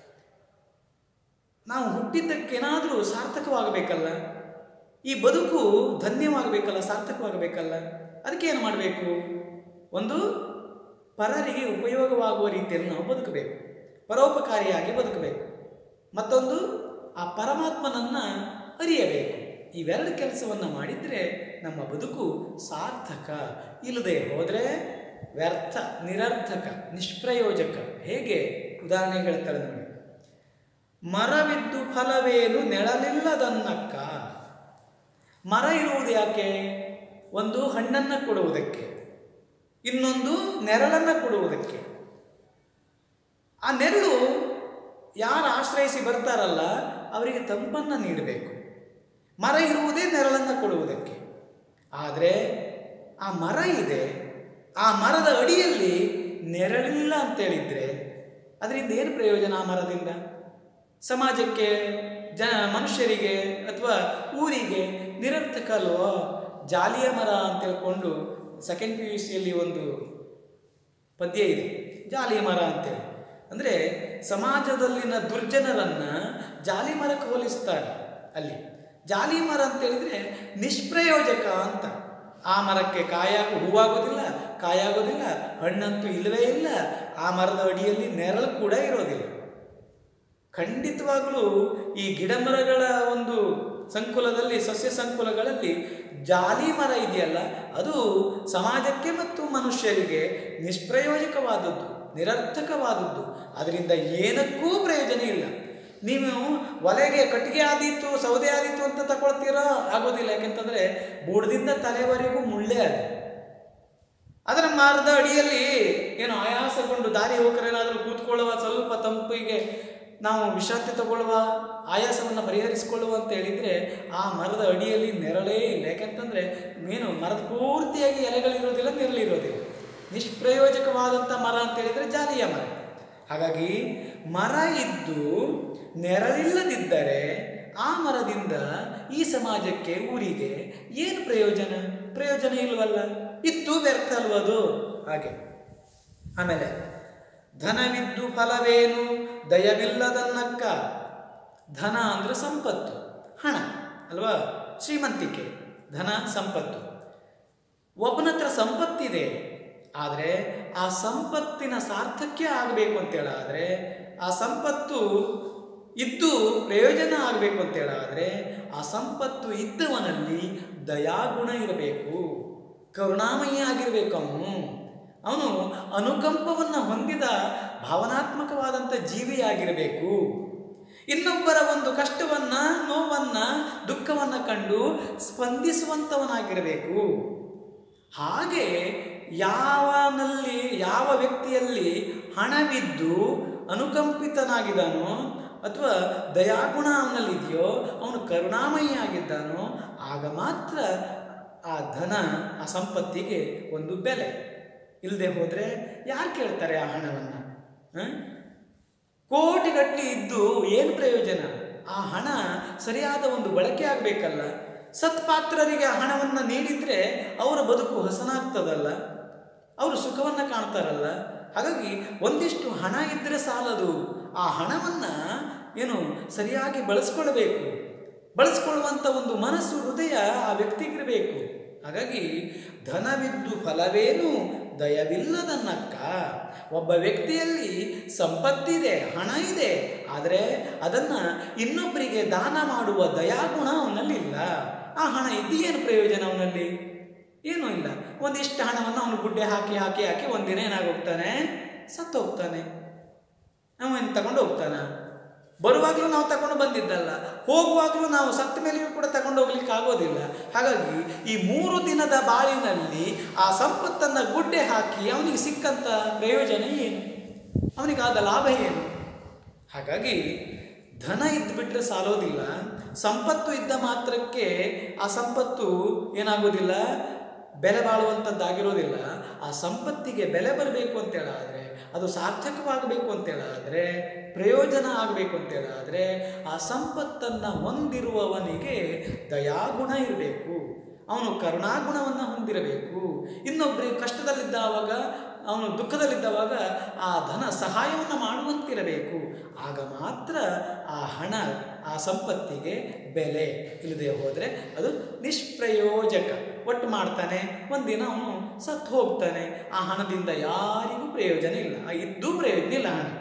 Speaker 1: ನಾವು ಹುಟ್ಟಿದ್ದಕ್ಕೇನಾದರೂ ಸಾರ್ಥಕವಾಗಬೇಕಲ್ಲ ಈ ಬದುಕು ಧನ್ಯವಾಗಬೇಕಲ್ಲ ಸಾರ್ಥಕವಾಗಬೇಕಲ್ಲ ಅದಕ್ಕೆ ಏನು ಮಾಡಬೇಕು ಒಂದು ಪರರಿಗೆ ಉಪಯೋಗವಾಗುವ ರೀತಿಯಲ್ಲಿ ನಾವು ಬದುಕಬೇಕು ಪರೋಪಕಾರಿಯಾಗಿ ಬದುಕಬೇಕು ಮತ್ತೊಂದು ಆ ಪರಮಾತ್ಮನನ್ನು ಅರಿಯಬೇಕು ಇವೆರಡು ಕೆಲಸವನ್ನು ಮಾಡಿದರೆ ನಮ್ಮ ಬದುಕು ಸಾರ್ಥಕ ಇಲ್ಲದೆ ಹೋದರೆ ವ್ಯರ್ಥ ನಿರರ್ಥಕ ನಿಷ್ಪ್ರಯೋಜಕ ಹೇಗೆ ಉದಾಹರಣೆ ಹೇಳ್ತಾಳೆ ನೋಡಿ ಮರವಿದ್ದು ಫಲವೇನು ನೆಳಲಿಲ್ಲದನ್ನಕ್ಕ ಮರ ಇರುವುದು ಯಾಕೆ ಒಂದು ಹಣ್ಣನ್ನು ಕೊಡುವುದಕ್ಕೆ ಇನ್ನೊಂದು ನೆರಳನ್ನು ಕೊಡುವುದಕ್ಕೆ ಆ ನೆರಳು ಯಾರು ಆಶ್ರಯಿಸಿ ಬರ್ತಾರಲ್ಲ ಅವರಿಗೆ ತಂಪನ್ನು ನೀಡಬೇಕು ಮರ ಇರುವುದೇ ನೆರಳನ್ನು ಕೊಡುವುದಕ್ಕೆ ಆದರೆ ಆ ಮರ ಇದೆ ಆ ಮರದ ಅಡಿಯಲ್ಲಿ ನೆರಳಿಲ್ಲ ಅಂತೇಳಿದರೆ ಅದರಿಂದ ಏನು ಪ್ರಯೋಜನ ಆ ಮರದಿಂದ ಸಮಾಜಕ್ಕೆ ಜನ ಮನುಷ್ಯರಿಗೆ ಅಥವಾ ಊರಿಗೆ ನಿರರ್ಥಕ ಅಲ್ವೋ ಜಾಲಿಯ ಮರ ಅಂತ ಹೇಳ್ಕೊಂಡು ಸೆಕೆಂಡ್ ಪಿ ಯು ಸಿಯಲ್ಲಿ ಒಂದು ಪದ್ಯ ಇದೆ ಜಾಲಿಯ ಮರ ಅಂತೇಳಿ ಅಂದರೆ ಸಮಾಜದಲ್ಲಿನ ದುರ್ಜನರನ್ನು ಜಾಲಿ ಮರಕ್ಕೆ ಹೋಲಿಸ್ತಾರೆ ಅಲ್ಲಿ ಜಾಲಿ ಮರ ಅಂತ ಹೇಳಿದ್ರೆ ನಿಷ್ಪ್ರಯೋಜಕ ಅಂತ ಆ ಮರಕ್ಕೆ ಕಾಯ ಹೂವಾಗೋದಿಲ್ಲ ಕಾಯಾಗೋದಿಲ್ಲ ಹಣ್ಣಂತೂ ಇಲ್ಲವೇ ಇಲ್ಲ ಆ ಮರದ ಅಡಿಯಲ್ಲಿ ನೆರಳು ಕೂಡ ಇರೋದಿಲ್ಲ ಖಂಡಿತವಾಗಲೂ ಈ ಗಿಡ ಮರಗಳ ಒಂದು ಸಂಕುಲದಲ್ಲಿ ಸಸ್ಯ ಸಂಕುಲಗಳಲ್ಲಿ ಜಾಲಿ ಮರ ಇದೆಯಲ್ಲ ಅದು ಸಮಾಜಕ್ಕೆ ಮತ್ತು ಮನುಷ್ಯರಿಗೆ ನಿಷ್ಪ್ರಯೋಜಕವಾದದ್ದು ನಿರರ್ಥಕವಾದದ್ದು ಅದರಿಂದ ಏನಕ್ಕೂ ಪ್ರಯೋಜನ ಇಲ್ಲ ನೀವು ಒಲೆಗೆ ಕಟ್ಟಿಗೆ ಆದೀತು ಸೌದೆ ಆದೀತು ಅಂತ ತಗೊಳ್ತೀರಾ ಆಗೋದಿಲ್ಲ ಯಾಕೆಂತಂದರೆ ಬುಡದಿಂದ ತಲೆವರೆಗೂ ಮುಳ್ಳೆ ಅದು ಅದರ ಮಾರ್ದ ಅಡಿಯಲ್ಲಿ ಏನು ಆಯಾಸಗೊಂಡು ದಾರಿ ಹೋಗರೇನಾದರೂ ಕೂತ್ಕೊಳ್ಳುವ ಸ್ವಲ್ಪ ತಂಪಿಗೆ ನಾವು ವಿಶ್ರಾಂತಿ ತಗೊಳ್ಳುವ ಆಯಾಸವನ್ನು ಪರಿಹರಿಸಿಕೊಳ್ಳುವ ಅಂತ ಹೇಳಿದರೆ ಆ ಮರದ ಅಡಿಯಲ್ಲಿ ನೆರಳೇ ಇಲ್ಲ ಯಾಕೆಂತಂದರೆ ಏನು ಮರದ ಪೂರ್ತಿಯಾಗಿ ಎಲೆಗಳಿರೋದಿಲ್ಲ ನೆರಳಿರೋದಿಲ್ಲ ನಿಷ್ಪ್ರಯೋಜಕವಾದಂಥ ಮರ ಅಂತ ಹೇಳಿದರೆ ಜಾಲಿಯ ಮರ ಹಾಗಾಗಿ ಮರ ಇದ್ದು ನೆರಳಿಲ್ಲದಿದ್ದರೆ ಆ ಮರದಿಂದ ಈ ಸಮಾಜಕ್ಕೆ ಊರಿಗೆ ಏನು ಪ್ರಯೋಜನ ಪ್ರಯೋಜನ ಇಲ್ವಲ್ಲ ಇತ್ತು ವ್ಯರ್ಥ ಅಲ್ವದು ಹಾಗೆ ಆಮೇಲೆ ಧನವಿದ್ದು ಫಲವೇನು ದಯವಿಲ್ಲದನ್ನಕ್ಕ ಧನ ಅಂದರೆ ಸಂಪತ್ತು ಹಣ ಅಲ್ವಾ ಶ್ರೀಮಂತಿಕೆ ಧನ ಸಂಪತ್ತು ಒಬ್ಬನ ಹತ್ರ ಸಂಪತ್ತಿದೆ ಆದರೆ ಆ ಸಂಪತ್ತಿನ ಸಾರ್ಥಕ್ಯ ಆಗಬೇಕು ಅಂತೇಳಾದರೆ ಆ ಸಂಪತ್ತು ಇದ್ದು ಪ್ರಯೋಜನ ಆಗಬೇಕು ಅಂತೇಳಾದರೆ ಆ ಸಂಪತ್ತು ಇದ್ದವನಲ್ಲಿ ದಯಾಗುಣ ಇರಬೇಕು ಕರುಣಾಮಯಿ ಆಗಿರಬೇಕು ಅವನು ಅವನು ಅನುಕಂಪವನ್ನು ಹೊಂದಿದ ಭಾವನಾತ್ಮಕವಾದಂಥ ಜೀವಿಯಾಗಿರಬೇಕು ಇನ್ನೊಬ್ಬರ ಒಂದು ಕಷ್ಟವನ್ನ ನೋವನ್ನ ದುಃಖವನ್ನ ಕಂಡು ಸ್ಪಂದಿಸುವಂಥವನಾಗಿರಬೇಕು ಹಾಗೆ ಯಾವನಲ್ಲಿ ಯಾವ ವ್ಯಕ್ತಿಯಲ್ಲಿ ಹಣವಿದ್ದು ಅನುಕಂಪಿತನಾಗಿದ್ದಾನೋ ಅಥವಾ ದಯಾಗುಣ ಅವನಲ್ಲಿದೆಯೋ ಅವನು ಕರುಣಾಮಯಿ ಆಗಿದ್ದಾನೋ ಆಗ ಮಾತ್ರ ಆ ಧನ ಆ ಸಂಪತ್ತಿಗೆ ಒಂದು ಬೆಲೆ ಇಲ್ಲದೆ ಹೋದರೆ ಯಾರು ಕೇಳ್ತಾರೆ ಆ ಹಣವನ್ನು ಕೋಟಿಗಟ್ಟಲೆ ಇದ್ದು ಏನು ಪ್ರಯೋಜನ ಆ ಹಣ ಸರಿಯಾದ ಒಂದು ಬಳಕೆ ಆಗಬೇಕಲ್ಲ ಸತ್ಪಾತ್ರರಿಗೆ ಆ ಹಣವನ್ನು ನೀಡಿದರೆ ಅವರ ಬದುಕು ಹಸನಾಗ್ತದಲ್ಲ ಅವರು ಸುಖವನ್ನು ಕಾಣ್ತಾರಲ್ಲ ಹಾಗಾಗಿ ಒಂದಿಷ್ಟು ಹಣ ಇದ್ದರೆ ಸಾಲದು ಆ ಹಣವನ್ನು ಏನು ಸರಿಯಾಗಿ ಬಳಸ್ಕೊಳ್ಬೇಕು ಬಳಸ್ಕೊಳ್ಳುವಂಥ ಒಂದು ಮನಸ್ಸು ಹೃದಯ ಆ ವ್ಯಕ್ತಿಗಿರಬೇಕು ಹಾಗಾಗಿ ಧನವಿದ್ದು ಫಲವೇನು ದಯವಿಲ್ಲದನ್ನಕ್ಕ ಒಬ್ಬ ವ್ಯಕ್ತಿಯಲ್ಲಿ ಸಂಪತ್ತಿದೆ ಹಣ ಇದೆ ಆದರೆ ಅದನ್ನು ಇನ್ನೊಬ್ಬರಿಗೆ ದಾನ ಮಾಡುವ ದಯಾಗುಣ ಅವನಲ್ಲಿಲ್ಲ ಆ ಹಣ ಇದ್ದೇನು ಪ್ರಯೋಜನ ಅವನಲ್ಲಿ ಏನೂ ಇಲ್ಲ ಒಂದಿಷ್ಟು ಹಣವನ್ನು ಅವನು ಗುಡ್ಡೆ ಹಾಕಿ ಹಾಕಿ ಹಾಕಿ ಒಂದಿನ ಏನಾಗೋಗ್ತಾನೆ ಸತ್ತು ಹೋಗ್ತಾನೆ ಅವ ಏನು ತಗೊಂಡು ಹೋಗ್ತಾನ ಬರುವಾಗಲೂ ನಾವು ತಗೊಂಡು ಬಂದಿದ್ದಲ್ಲ ಹೋಗುವಾಗಲೂ ನಾವು ಸತ್ತ ಮೇಲೆಯೂ ಕೂಡ ತಗೊಂಡು ಹೋಗ್ಲಿಕ್ಕೆ ಆಗೋದಿಲ್ಲ ಹಾಗಾಗಿ ಈ ಮೂರು ದಿನದ ಬಾಳಿನಲ್ಲಿ ಆ ಸಂಪತ್ತನ್ನು ಗುಡ್ಡೆ ಹಾಕಿ ಅವನಿಗೆ ಸಿಕ್ಕಂಥ ಪ್ರಯೋಜನ ಏನು ಅವನಿಗಾದ ಲಾಭ ಏನು ಹಾಗಾಗಿ ಧನ ಇದ್ದುಬಿಟ್ರೆ ಸಾಲೋದಿಲ್ಲ ಸಂಪತ್ತು ಇದ್ದ ಮಾತ್ರಕ್ಕೆ ಆ ಸಂಪತ್ತು ಏನಾಗೋದಿಲ್ಲ ಬೆಲೆ ಬಾಳುವಂಥದ್ದಾಗಿರೋದಿಲ್ಲ ಆ ಸಂಪತ್ತಿಗೆ ಬೆಲೆ ಬರಬೇಕು ಅಂತೇಳಾದರೆ ಅದು ಸಾರ್ಥಕವಾಗಬೇಕು ಅಂತೇಳಾದರೆ ಪ್ರಯೋಜನ ಆಗಬೇಕು ಅಂತೇಳಾದರೆ ಆ ಸಂಪತ್ತನ್ನು ಹೊಂದಿರುವವನಿಗೆ ದಯಾಗುಣ ಇರಬೇಕು ಅವನು ಕರುಣಾಗುಣವನ್ನು ಹೊಂದಿರಬೇಕು ಇನ್ನೊಬ್ಬರಿಗೆ ಕಷ್ಟದಲ್ಲಿದ್ದಾವಾಗ ಅವನು ದುಃಖದಲ್ಲಿದ್ದಾವಾಗ ಆ ಧನ ಸಹಾಯವನ್ನು ಮಾಡುವಂತಿರಬೇಕು ಆಗ ಮಾತ್ರ ಆ ಹಣ ಆ ಸಂಪತ್ತಿಗೆ ಬೆಲೆ ಇಲ್ಲದೆ ಹೋದರೆ ಅದು ನಿಷ್ಪ್ರಯೋಜಕ ಒಟ್ಟು ಮಾಡ್ತಾನೆ ಒಂದಿನ ಅವನು ಸತ್ತು ಹೋಗ್ತಾನೆ ಆ ಹಣದಿಂದ ಯಾರಿಗೂ ಪ್ರಯೋಜನ ಇಲ್ಲ ಆ ಇದ್ದೂ ಪ್ರಯೋಜನ ಇಲ್ಲ ಹಣ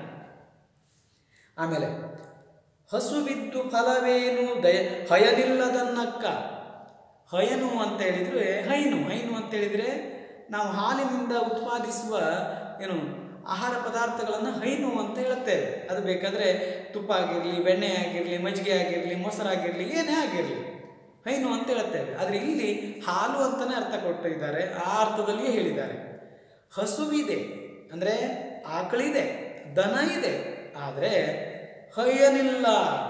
Speaker 1: ಆಮೇಲೆ ಹಸುವಿದ್ದು ಫಲವೇನು ದಯ ಹಯನಿಲ್ಲದನ್ನಕ್ಕ ಹಯನು ಅಂತ ಹೇಳಿದ್ರೆ ಹೈನು ಹೈನು ಅಂತ ಹೇಳಿದ್ರೆ ನಾವು ಹಾಲಿನಿಂದ ಉತ್ಪಾದಿಸುವ ಏನು ಆಹಾರ ಪದಾರ್ಥಗಳನ್ನು ಹೈನು ಅಂತ ಹೇಳುತ್ತೇವೆ ಅದು ಬೇಕಾದರೆ ತುಪ್ಪ ಆಗಿರಲಿ ಬೆಣ್ಣೆ ಆಗಿರಲಿ ಮಜ್ಜಿಗೆ ಆಗಿರಲಿ ಮೊಸರಾಗಿರಲಿ ಏನೇ ಆಗಿರಲಿ ಹೈನು ಅಂತ ಹೇಳುತ್ತೇವೆ ಆದರೆ ಇಲ್ಲಿ ಹಾಲು ಅಂತಲೇ ಅರ್ಥ ಕೊಟ್ಟಿದ್ದಾರೆ ಆ ಅರ್ಥದಲ್ಲಿಯೇ ಹೇಳಿದ್ದಾರೆ ಹಸುವಿದೆ ಅಂದರೆ ಆಕಳಿದೆ ದನ ಇದೆ ಆದರೆ ಹೈಯನಿಲ್ಲ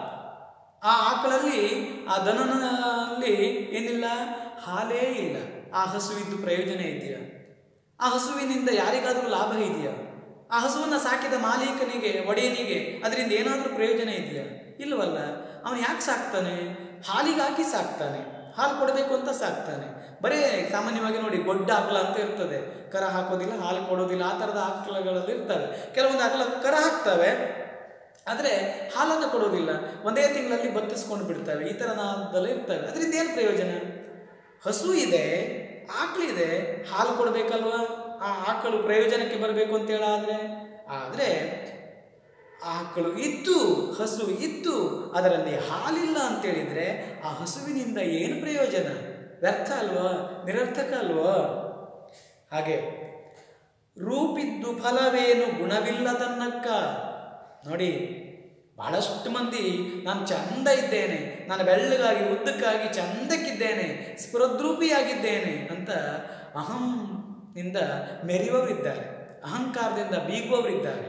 Speaker 1: ಆ ಆಕಳಲ್ಲಿ ಆ ದನನಲ್ಲಿ ಏನಿಲ್ಲ ಹಾಲೇ ಇಲ್ಲ ಆ ಹಸುವಿದ್ದು ಪ್ರಯೋಜನ ಇದೆಯಾ ಆ ಹಸುವಿನಿಂದ ಯಾರಿಗಾದರೂ ಲಾಭ ಇದೆಯಾ ಆ ಹಸುವನ್ನು ಸಾಕಿದ ಮಾಲೀಕನಿಗೆ ಒಡೆಯನಿಗೆ ಅದರಿಂದ ಏನಾದರೂ ಪ್ರಯೋಜನ ಇದೆಯಾ ಇಲ್ಲವಲ್ಲ ಅವನು ಯಾಕೆ ಸಾಕ್ತಾನೆ ಹಾಲಿಗಾಗಿ ಸಾಕ್ತಾನೆ ಹಾಲು ಕೊಡಬೇಕು ಅಂತ ಸಾಕ್ತಾನೆ ಬರೇ ಸಾಮಾನ್ಯವಾಗಿ ನೋಡಿ ಗೊಡ್ಡ ಆಕಳ ಅಂತ ಇರ್ತದೆ ಕರ ಹಾಕೋದಿಲ್ಲ ಹಾಲು ಕೊಡೋದಿಲ್ಲ ಆ ಥರದ ಆಕಳಗಳಲ್ಲಿ ಇರ್ತವೆ ಕೆಲವೊಂದು ಆಕಳ ಕರ ಹಾಕ್ತವೆ ಆದರೆ ಹಾಲನ್ನು ಕೊಡೋದಿಲ್ಲ ಒಂದೇ ತಿಂಗಳಲ್ಲಿ ಬತ್ತಿಸ್ಕೊಂಡು ಬಿಡ್ತವೆ ಈ ಥರ ನಾದಲ್ಲಿ ಇರ್ತವೆ ಅದರಿಂದ ಏನು ಪ್ರಯೋಜನ ಹಸು ಇದೆ ಆಕಳಿದೆ ಹಾಲು ಕೊಡಬೇಕಲ್ವ ಆ ಆಕಳು ಪ್ರಯೋಜನಕ್ಕೆ ಬರಬೇಕು ಅಂತ ಹೇಳಾದರೆ ಆದರೆ ಆಕಳು ಇದ್ದು ಹಸು ಇದ್ದು ಅದರಲ್ಲಿ ಹಾಲಿಲ್ಲ ಅಂತೇಳಿದರೆ ಆ ಹಸುವಿನಿಂದ ಏನು ಪ್ರಯೋಜನ ವ್ಯರ್ಥ ಅಲ್ವಾ ನಿರರ್ಥಕ ಅಲ್ವಾ ಹಾಗೆ ರೂಪಿದ್ದು ಫಲವೇನು ಗುಣವಿಲ್ಲದನ್ನಕ್ಕ ನೋಡಿ ಬಹಳಷ್ಟು ಮಂದಿ ನಾನು ಚಂದ ಇದ್ದೇನೆ ನಾನು ಬೆಳ್ಳಗಾಗಿ ಉದ್ದಕ್ಕಾಗಿ ಚಂದಕ್ಕಿದ್ದೇನೆ ಸ್ಪೃದ್ರೂಪಿಯಾಗಿದ್ದೇನೆ ಅಂತ ಅಹಂ ನಿಂದ ಮೆರೆಯುವವರಿದ್ದಾರೆ ಅಹಂಕಾರದಿಂದ ಬೀಗುವವರಿದ್ದಾರೆ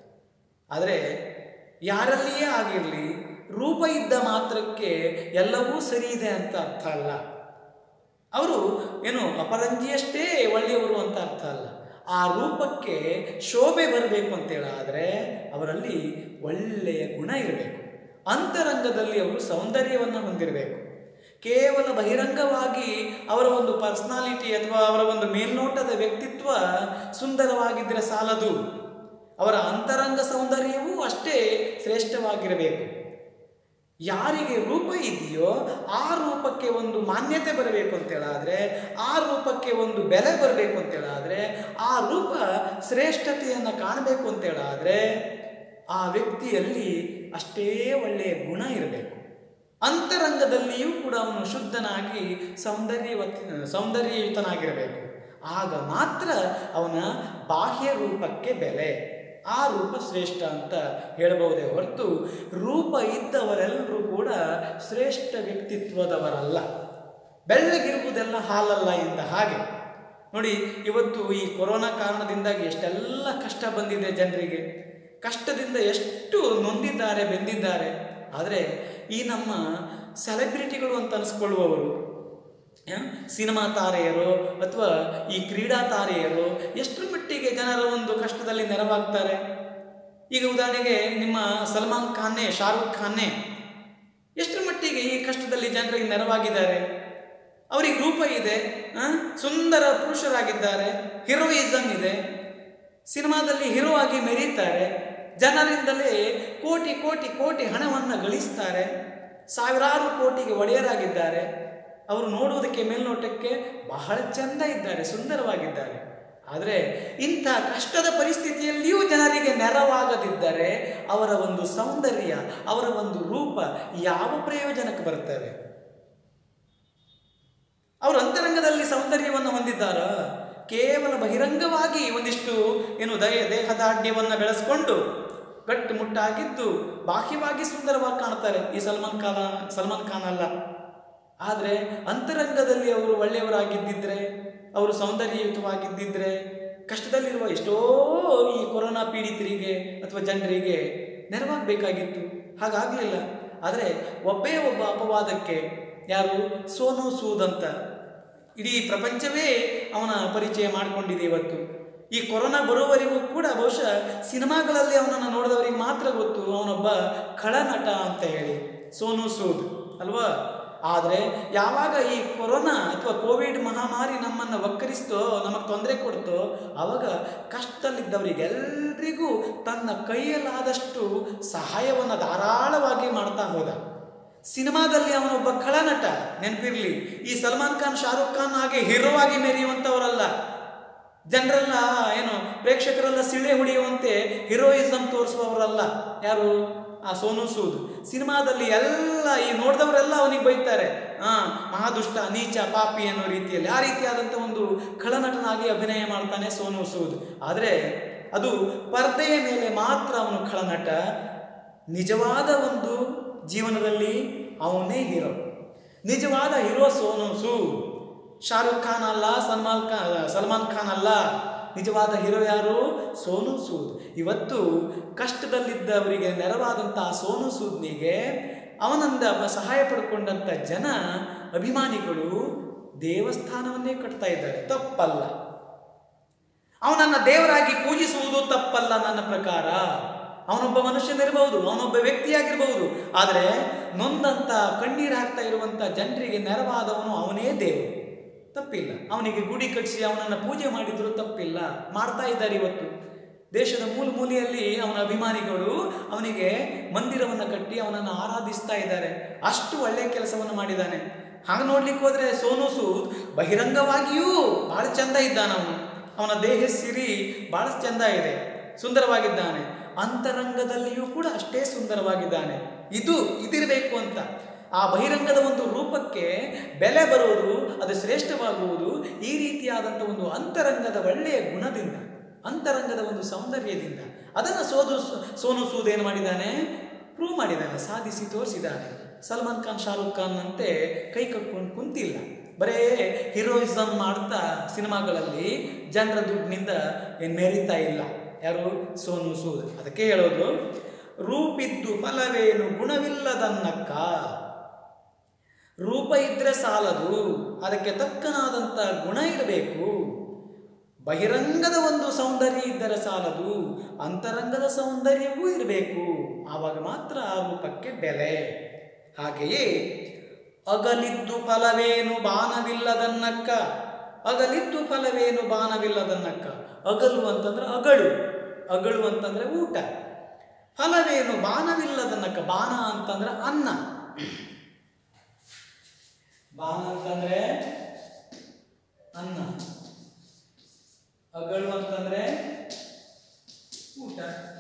Speaker 1: ಆದರೆ ಯಾರಲ್ಲಿಯೇ ಆಗಿರಲಿ ರೂಪ ಇದ್ದ ಮಾತ್ರಕ್ಕೆ ಎಲ್ಲವೂ ಸರಿ ಇದೆ ಅಂತ ಅರ್ಥ ಅಲ್ಲ ಅವರು ಏನು ಅಪರಂಜಿಯಷ್ಟೇ ಒಳ್ಳೆಯವರು ಅಂತ ಅರ್ಥ ಅಲ್ಲ ಆ ರೂಪಕ್ಕೆ ಶೋಭೆ ಬರಬೇಕು ಅಂತೇಳಾದರೆ ಅವರಲ್ಲಿ ಒಳ್ಳೆಯ ಗುಣ ಇರಬೇಕು ಅಂತರಂಗದಲ್ಲಿ ಅವರು ಸೌಂದರ್ಯವನ್ನು ಹೊಂದಿರಬೇಕು ಕೇವಲ ಬಹಿರಂಗವಾಗಿ ಅವರ ಒಂದು ಪರ್ಸ್ನಾಲಿಟಿ ಅಥವಾ ಅವರ ಒಂದು ಮೇಲ್ನೋಟದ ವ್ಯಕ್ತಿತ್ವ ಸುಂದರವಾಗಿದ್ದರೆ ಸಾಲದು ಅವರ ಅಂತರಂಗ ಸೌಂದರ್ಯವೂ ಅಷ್ಟೇ ಶ್ರೇಷ್ಠವಾಗಿರಬೇಕು ಯಾರಿಗೆ ರೂಪ ಇದೆಯೋ ಆ ರೂಪಕ್ಕೆ ಒಂದು ಮಾನ್ಯತೆ ಬರಬೇಕು ಅಂತೇಳಾದರೆ ಆ ರೂಪಕ್ಕೆ ಒಂದು ಬೆಲೆ ಬರಬೇಕು ಅಂತೇಳಾದರೆ ಆ ರೂಪ ಶ್ರೇಷ್ಠತೆಯನ್ನು ಕಾಣಬೇಕು ಅಂತೇಳಾದರೆ ಆ ವ್ಯಕ್ತಿಯಲ್ಲಿ ಅಷ್ಟೇ ಒಳ್ಳೆಯ ಗುಣ ಇರಬೇಕು ಅಂತರಂಗದಲ್ಲಿಯೂ ಕೂಡ ಅವನು ಶುದ್ಧನಾಗಿ ಸೌಂದರ್ಯವತ್ ಸೌಂದರ್ಯಯುತನಾಗಿರಬೇಕು ಆಗ ಮಾತ್ರ ಅವನ ಬಾಹ್ಯ ರೂಪಕ್ಕೆ ಬೆಲೆ ಆ ರೂಪ ಶ್ರೇಷ್ಠ ಅಂತ ಹೇಳಬಹುದೇ ಹೊರತು ರೂಪ ಇದ್ದವರೆಲ್ಲರೂ ಕೂಡ ಶ್ರೇಷ್ಠ ವ್ಯಕ್ತಿತ್ವದವರಲ್ಲ ಬೆಳ್ಳಗಿರುವುದೆಲ್ಲ ಹಾಲಲ್ಲ ಎಂದ ಹಾಗೆ ನೋಡಿ ಇವತ್ತು ಈ ಕೊರೋನಾ ಕಾರಣದಿಂದಾಗಿ ಎಷ್ಟೆಲ್ಲ ಕಷ್ಟ ಬಂದಿದೆ ಜನರಿಗೆ ಕಷ್ಟದಿಂದ ಎಷ್ಟು ನೊಂದಿದ್ದಾರೆ ಬೆಂದಿದ್ದಾರೆ ಆದರೆ ಈ ನಮ್ಮ ಸೆಲೆಬ್ರಿಟಿಗಳು ಅಂತ ಅನಿಸ್ಕೊಳ್ಳುವವರು ಆ, ಸಿನಿಮಾ ತಾರೆಯರು ಅಥವಾ ಈ ಕ್ರೀಡಾ ತಾರೆಯರು ಎಷ್ಟರ ಮಟ್ಟಿಗೆ ಜನರ ಒಂದು ಕಷ್ಟದಲ್ಲಿ ನೆರವಾಗ್ತಾರೆ ಈಗ ಉದಾಹರಣೆಗೆ ನಿಮ್ಮ ಸಲ್ಮಾನ್ ಖಾನ್ನೇ ಶಾರುಖ್ ಖಾನ್ನೇ ಎಷ್ಟರ ಮಟ್ಟಿಗೆ ಈ ಕಷ್ಟದಲ್ಲಿ ಜನರಿಗೆ ನೆರವಾಗಿದ್ದಾರೆ ಅವರಿಗೆ ರೂಪ ಇದೆ ಆ, ಸುಂದರ ಪುರುಷರಾಗಿದ್ದಾರೆ ಹೀರೋಯಿಸಮ್ ಇದೆ ಸಿನಿಮಾದಲ್ಲಿ ಹೀರೋ ಆಗಿ ಮೆರೀತಾರೆ ಜನರಿಂದಲೇ ಕೋಟಿ ಕೋಟಿ ಕೋಟಿ ಹಣವನ್ನು ಗಳಿಸ್ತಾರೆ ಸಾವಿರಾರು ಕೋಟಿಗೆ ಒಡೆಯರಾಗಿದ್ದಾರೆ ಅವರು ನೋಡುವುದಕ್ಕೆ ಮೇಲ್ನೋಟಕ್ಕೆ ಬಹಳ ಚೆಂದ ಇದ್ದಾರೆ ಸುಂದರವಾಗಿದ್ದಾರೆ ಆದರೆ ಇಂಥ ಕಷ್ಟದ ಪರಿಸ್ಥಿತಿಯಲ್ಲಿಯೂ ಜನರಿಗೆ ನೆರವಾಗದಿದ್ದರೆ ಅವರ ಒಂದು ಸೌಂದರ್ಯ ಅವರ ಒಂದು ರೂಪ ಯಾವ ಪ್ರಯೋಜನಕ್ಕೆ ಬರ್ತವೆ ಅವರು ಅಂತರಂಗದಲ್ಲಿ ಸೌಂದರ್ಯವನ್ನು ಹೊಂದಿದ್ದಾರ ಕೇವಲ ಬಹಿರಂಗವಾಗಿ ಒಂದಿಷ್ಟು ಏನು ದಯ ದೇಹದಾಢ್ಯವನ್ನು ಬೆಳೆಸ್ಕೊಂಡು ಗಟ್ಟುಮುಟ್ಟಾಗಿದ್ದು ಬಾಹ್ಯವಾಗಿ ಸುಂದರವಾಗಿ ಕಾಣ್ತಾರೆ ಈ ಸಲ್ಮಾನ್ ಖಾನ ಸಲ್ಮಾನ್ ಖಾನ್ ಅಲ್ಲ ಆದರೆ ಅಂತರಂಗದಲ್ಲಿ ಅವರು ಒಳ್ಳೆಯವರಾಗಿದ್ದಿದ್ರೆ ಅವರು ಸೌಂದರ್ಯಯುತವಾಗಿದ್ದಿದ್ರೆ ಕಷ್ಟದಲ್ಲಿರುವ ಎಷ್ಟೋ ಈ ಕೊರೋನಾ ಪೀಡಿತರಿಗೆ ಅಥವಾ ಜನರಿಗೆ ನೆರವಾಗಬೇಕಾಗಿತ್ತು ಹಾಗಾಗಲಿಲ್ಲ ಆದರೆ ಒಬ್ಬೇ ಒಬ್ಬ ಅಪವಾದಕ್ಕೆ ಯಾರು ಸೋನು ಸೂದ್ ಅಂತ ಇಡೀ ಪ್ರಪಂಚವೇ ಅವನ ಪರಿಚಯ ಮಾಡಿಕೊಂಡಿದೆ ಇವತ್ತು ಈ ಕೊರೋನಾ ಬರುವವರೆಗೂ ಕೂಡ ಬಹುಶಃ ಸಿನಿಮಾಗಳಲ್ಲಿ ಅವನನ್ನು ನೋಡಿದವರಿಗೆ ಮಾತ್ರ ಗೊತ್ತು ಅವನೊಬ್ಬ ಖಳನಟ ಅಂತ ಹೇಳಿ ಸೋನು ಸೂದ್ ಅಲ್ವಾ ಆದರೆ ಯಾವಾಗ ಈ ಕೊರೋನಾ ಅಥವಾ ಕೋವಿಡ್ ಮಹಾಮಾರಿ ನಮ್ಮನ್ನು ವಕ್ಕರಿಸ್ತೋ ನಮಗೆ ತೊಂದರೆ ಕೊಡ್ತೋ ಆವಾಗ ಕಷ್ಟದಲ್ಲಿದ್ದವರಿಗೆಲ್ಲರಿಗೂ ತನ್ನ ಕೈಯಲ್ಲಾದಷ್ಟು ಸಹಾಯವನ್ನು ಧಾರಾಳವಾಗಿ ಮಾಡ್ತಾ ಹೋದ ಸಿನಿಮಾದಲ್ಲಿ ಅವನೊಬ್ಬ ಖಳನಟ ನೆನಪಿರ್ಲಿ ಈ ಸಲ್ಮಾನ್ ಖಾನ್ ಶಾರುಖ್ ಖಾನ್ ಹಾಗೆ ಹೀರೋ ಆಗಿ ಮೆರೆಯುವಂಥವರಲ್ಲ ಜನರೆಲ್ಲ ಏನು ಪ್ರೇಕ್ಷಕರೆಲ್ಲ ಸಿಳೆ ಹೊಡೆಯುವಂತೆ ಹೀರೋಯಿಸಮ್ ತೋರಿಸುವವರಲ್ಲ ಯಾರು ಆ ಸೋನು ಸೂದ್ ಸಿನಿಮಾದಲ್ಲಿ ಎಲ್ಲ ಈ ನೋಡಿದವರೆಲ್ಲ ಅವನಿಗೆ ಬೈತಾರೆ ಹಾ ಮಹಾದುಷ್ಟ ನೀಚ ಪಾಪಿ ಅನ್ನೋ ರೀತಿಯಲ್ಲಿ ಆ ರೀತಿಯಾದಂಥ ಒಂದು ಖಳನಟನಾಗಿ ಅಭಿನಯ ಮಾಡ್ತಾನೆ ಸೋನು ಸೂದ್ ಆದರೆ ಅದು ಪರ್ದೆಯ ಮೇಲೆ ಮಾತ್ರ ಅವನು ಖಳನಟ ನಿಜವಾದ ಒಂದು ಜೀವನದಲ್ಲಿ ಅವನೇ ಹೀರೋ ನಿಜವಾದ ಹೀರೋ ಸೋನು ಸೂದ್ ಶಾರುಖ್ ಖಾನ್ ಅಲ್ಲ ಸಲ್ಮಾನ್ ಖಾನ್ ಸಲ್ಮಾನ್ ಖಾನ್ ಅಲ್ಲ ನಿಜವಾದ ಹೀರೋ ಯಾರು ಸೋನು ಸೂದ್ ಇವತ್ತು ಕಷ್ಟದಲ್ಲಿದ್ದವರಿಗೆ ನೆರವಾದಂಥ ಸೋನು ಸೂದ್ನಿಗೆ ಅವನಿಂದ ಸಹಾಯ ಪಡ್ಕೊಂಡಂಥ ಜನ ಅಭಿಮಾನಿಗಳು ದೇವಸ್ಥಾನವನ್ನೇ ಕಟ್ತಾ ಇದ್ದಾರೆ ತಪ್ಪಲ್ಲ ಅವನನ್ನು ದೇವರಾಗಿ ಪೂಜಿಸುವುದು ತಪ್ಪಲ್ಲ ನನ್ನ ಪ್ರಕಾರ ಅವನೊಬ್ಬ ಮನುಷ್ಯನಿರಬಹುದು ಅವನೊಬ್ಬ ವ್ಯಕ್ತಿಯಾಗಿರಬಹುದು ಆದರೆ ನೊಂದಂತ ಕಣ್ಣೀರು ಹಾಕ್ತಾ ಇರುವಂಥ ಜನರಿಗೆ ನೆರವಾದವನು ಅವನೇ ದೇವರು ತಪ್ಪಿಲ್ಲ ಅವನಿಗೆ ಗುಡಿ ಕಟ್ಟಿಸಿ ಅವನನ್ನು ಪೂಜೆ ಮಾಡಿದ್ರು ತಪ್ಪಿಲ್ಲ ಮಾಡ್ತಾ ಇದ್ದಾರೆ ಇವತ್ತು ದೇಶದ ಮೂಲ ಮೂಲೆಯಲ್ಲಿ ಅವನ ಅಭಿಮಾನಿಗಳು ಅವನಿಗೆ ಮಂದಿರವನ್ನು ಕಟ್ಟಿ ಅವನನ್ನು ಆರಾಧಿಸ್ತಾ ಇದ್ದಾರೆ ಅಷ್ಟು ಒಳ್ಳೆಯ ಕೆಲಸವನ್ನು ಮಾಡಿದ್ದಾನೆ ಹಾಗೆ ನೋಡ್ಲಿಕ್ಕೆ ಹೋದ್ರೆ ಸೋನು ಸೂದ್ ಬಹಿರಂಗವಾಗಿಯೂ ಬಹಳ ಚಂದ ಇದ್ದಾನ ಅವನು ಅವನ ದೇಹ ಸಿರಿ ಬಹಳ ಚಂದ ಇದೆ ಸುಂದರವಾಗಿದ್ದಾನೆ ಅಂತರಂಗದಲ್ಲಿಯೂ ಕೂಡ ಅಷ್ಟೇ ಸುಂದರವಾಗಿದ್ದಾನೆ ಇದು ಇದಿರಬೇಕು ಅಂತ ಆ ಬಹಿರಂಗದ ಒಂದು ರೂಪಕ್ಕೆ ಬೆಲೆ ಬರುವುದು ಅದು ಶ್ರೇಷ್ಠವಾಗುವುದು ಈ ರೀತಿಯಾದಂಥ ಒಂದು ಅಂತರಂಗದ ಒಳ್ಳೆಯ ಗುಣದಿಂದ ಅಂತರಂಗದ ಒಂದು ಸೌಂದರ್ಯದಿಂದ ಅದನ್ನು ಸೋದು ಸೋನು ಸೂದ್ ಏನು ಮಾಡಿದ್ದಾನೆ ಪ್ರೂವ್ ಮಾಡಿದ್ದಾನೆ ಸಾಧಿಸಿ ತೋರಿಸಿದ್ದಾನೆ ಸಲ್ಮಾನ್ ಖಾನ್ ಶಾರುಖ್ ಖಾನ್ ಅಂತೆ ಕೈ ಕಟ್ಕೊಂಡು ಕುಂತಿಲ್ಲ ಬರೇ ಹೀರೋಯಿಸಮ್ ಮಾಡ್ತಾ ಸಿನಿಮಾಗಳಲ್ಲಿ ಜನರ ದುಡ್ಡಿನಿಂದ ಏನ್ ಮೆರಿತಾ ಇಲ್ಲ ಯಾರು ಸೋನು ಸೂದ್ ಅದಕ್ಕೆ ಹೇಳೋದು ರೂಪಿದ್ದು ಫಲವೇನು ಗುಣವಿಲ್ಲದನ್ನಕ್ಕ ರೂಪ ಇದ್ರೆ ಸಾಲದು ಅದಕ್ಕೆ ತಕ್ಕನಾದಂಥ ಗುಣ ಇರಬೇಕು ಬಹಿರಂಗದ ಒಂದು ಸೌಂದರ್ಯ ಇದ್ದರೆ ಸಾಲದು ಅಂತರಂಗದ ಸೌಂದರ್ಯವೂ ಇರಬೇಕು ಆವಾಗ ಮಾತ್ರ ಆ ರೂಪಕ್ಕೆ ಬೆಲೆ ಹಾಗೆಯೇ ಅಗಲಿದ್ದು ಫಲವೇನು ಬಾನವಿಲ್ಲದನ್ನಕ್ಕ ಅಗಲಿದ್ದು ಫಲವೇನು ಬಾನವಿಲ್ಲದನ್ನಕ್ಕ ಅಗಲು ಅಂತಂದ್ರೆ ಅಗಳು ಅಗಳು ಅಂತಂದ್ರೆ ಊಟ ಫಲವೇನು ಬಾನವಿಲ್ಲದನ್ನಕ್ಕ ಬಾನ ಅಂತಂದ್ರೆ ಅನ್ನ ಬಾನ ಅಂತಂದ್ರೆ ಅನ್ನ ಅಗಳು ಅಂತಂದ್ರೆ ಊಟ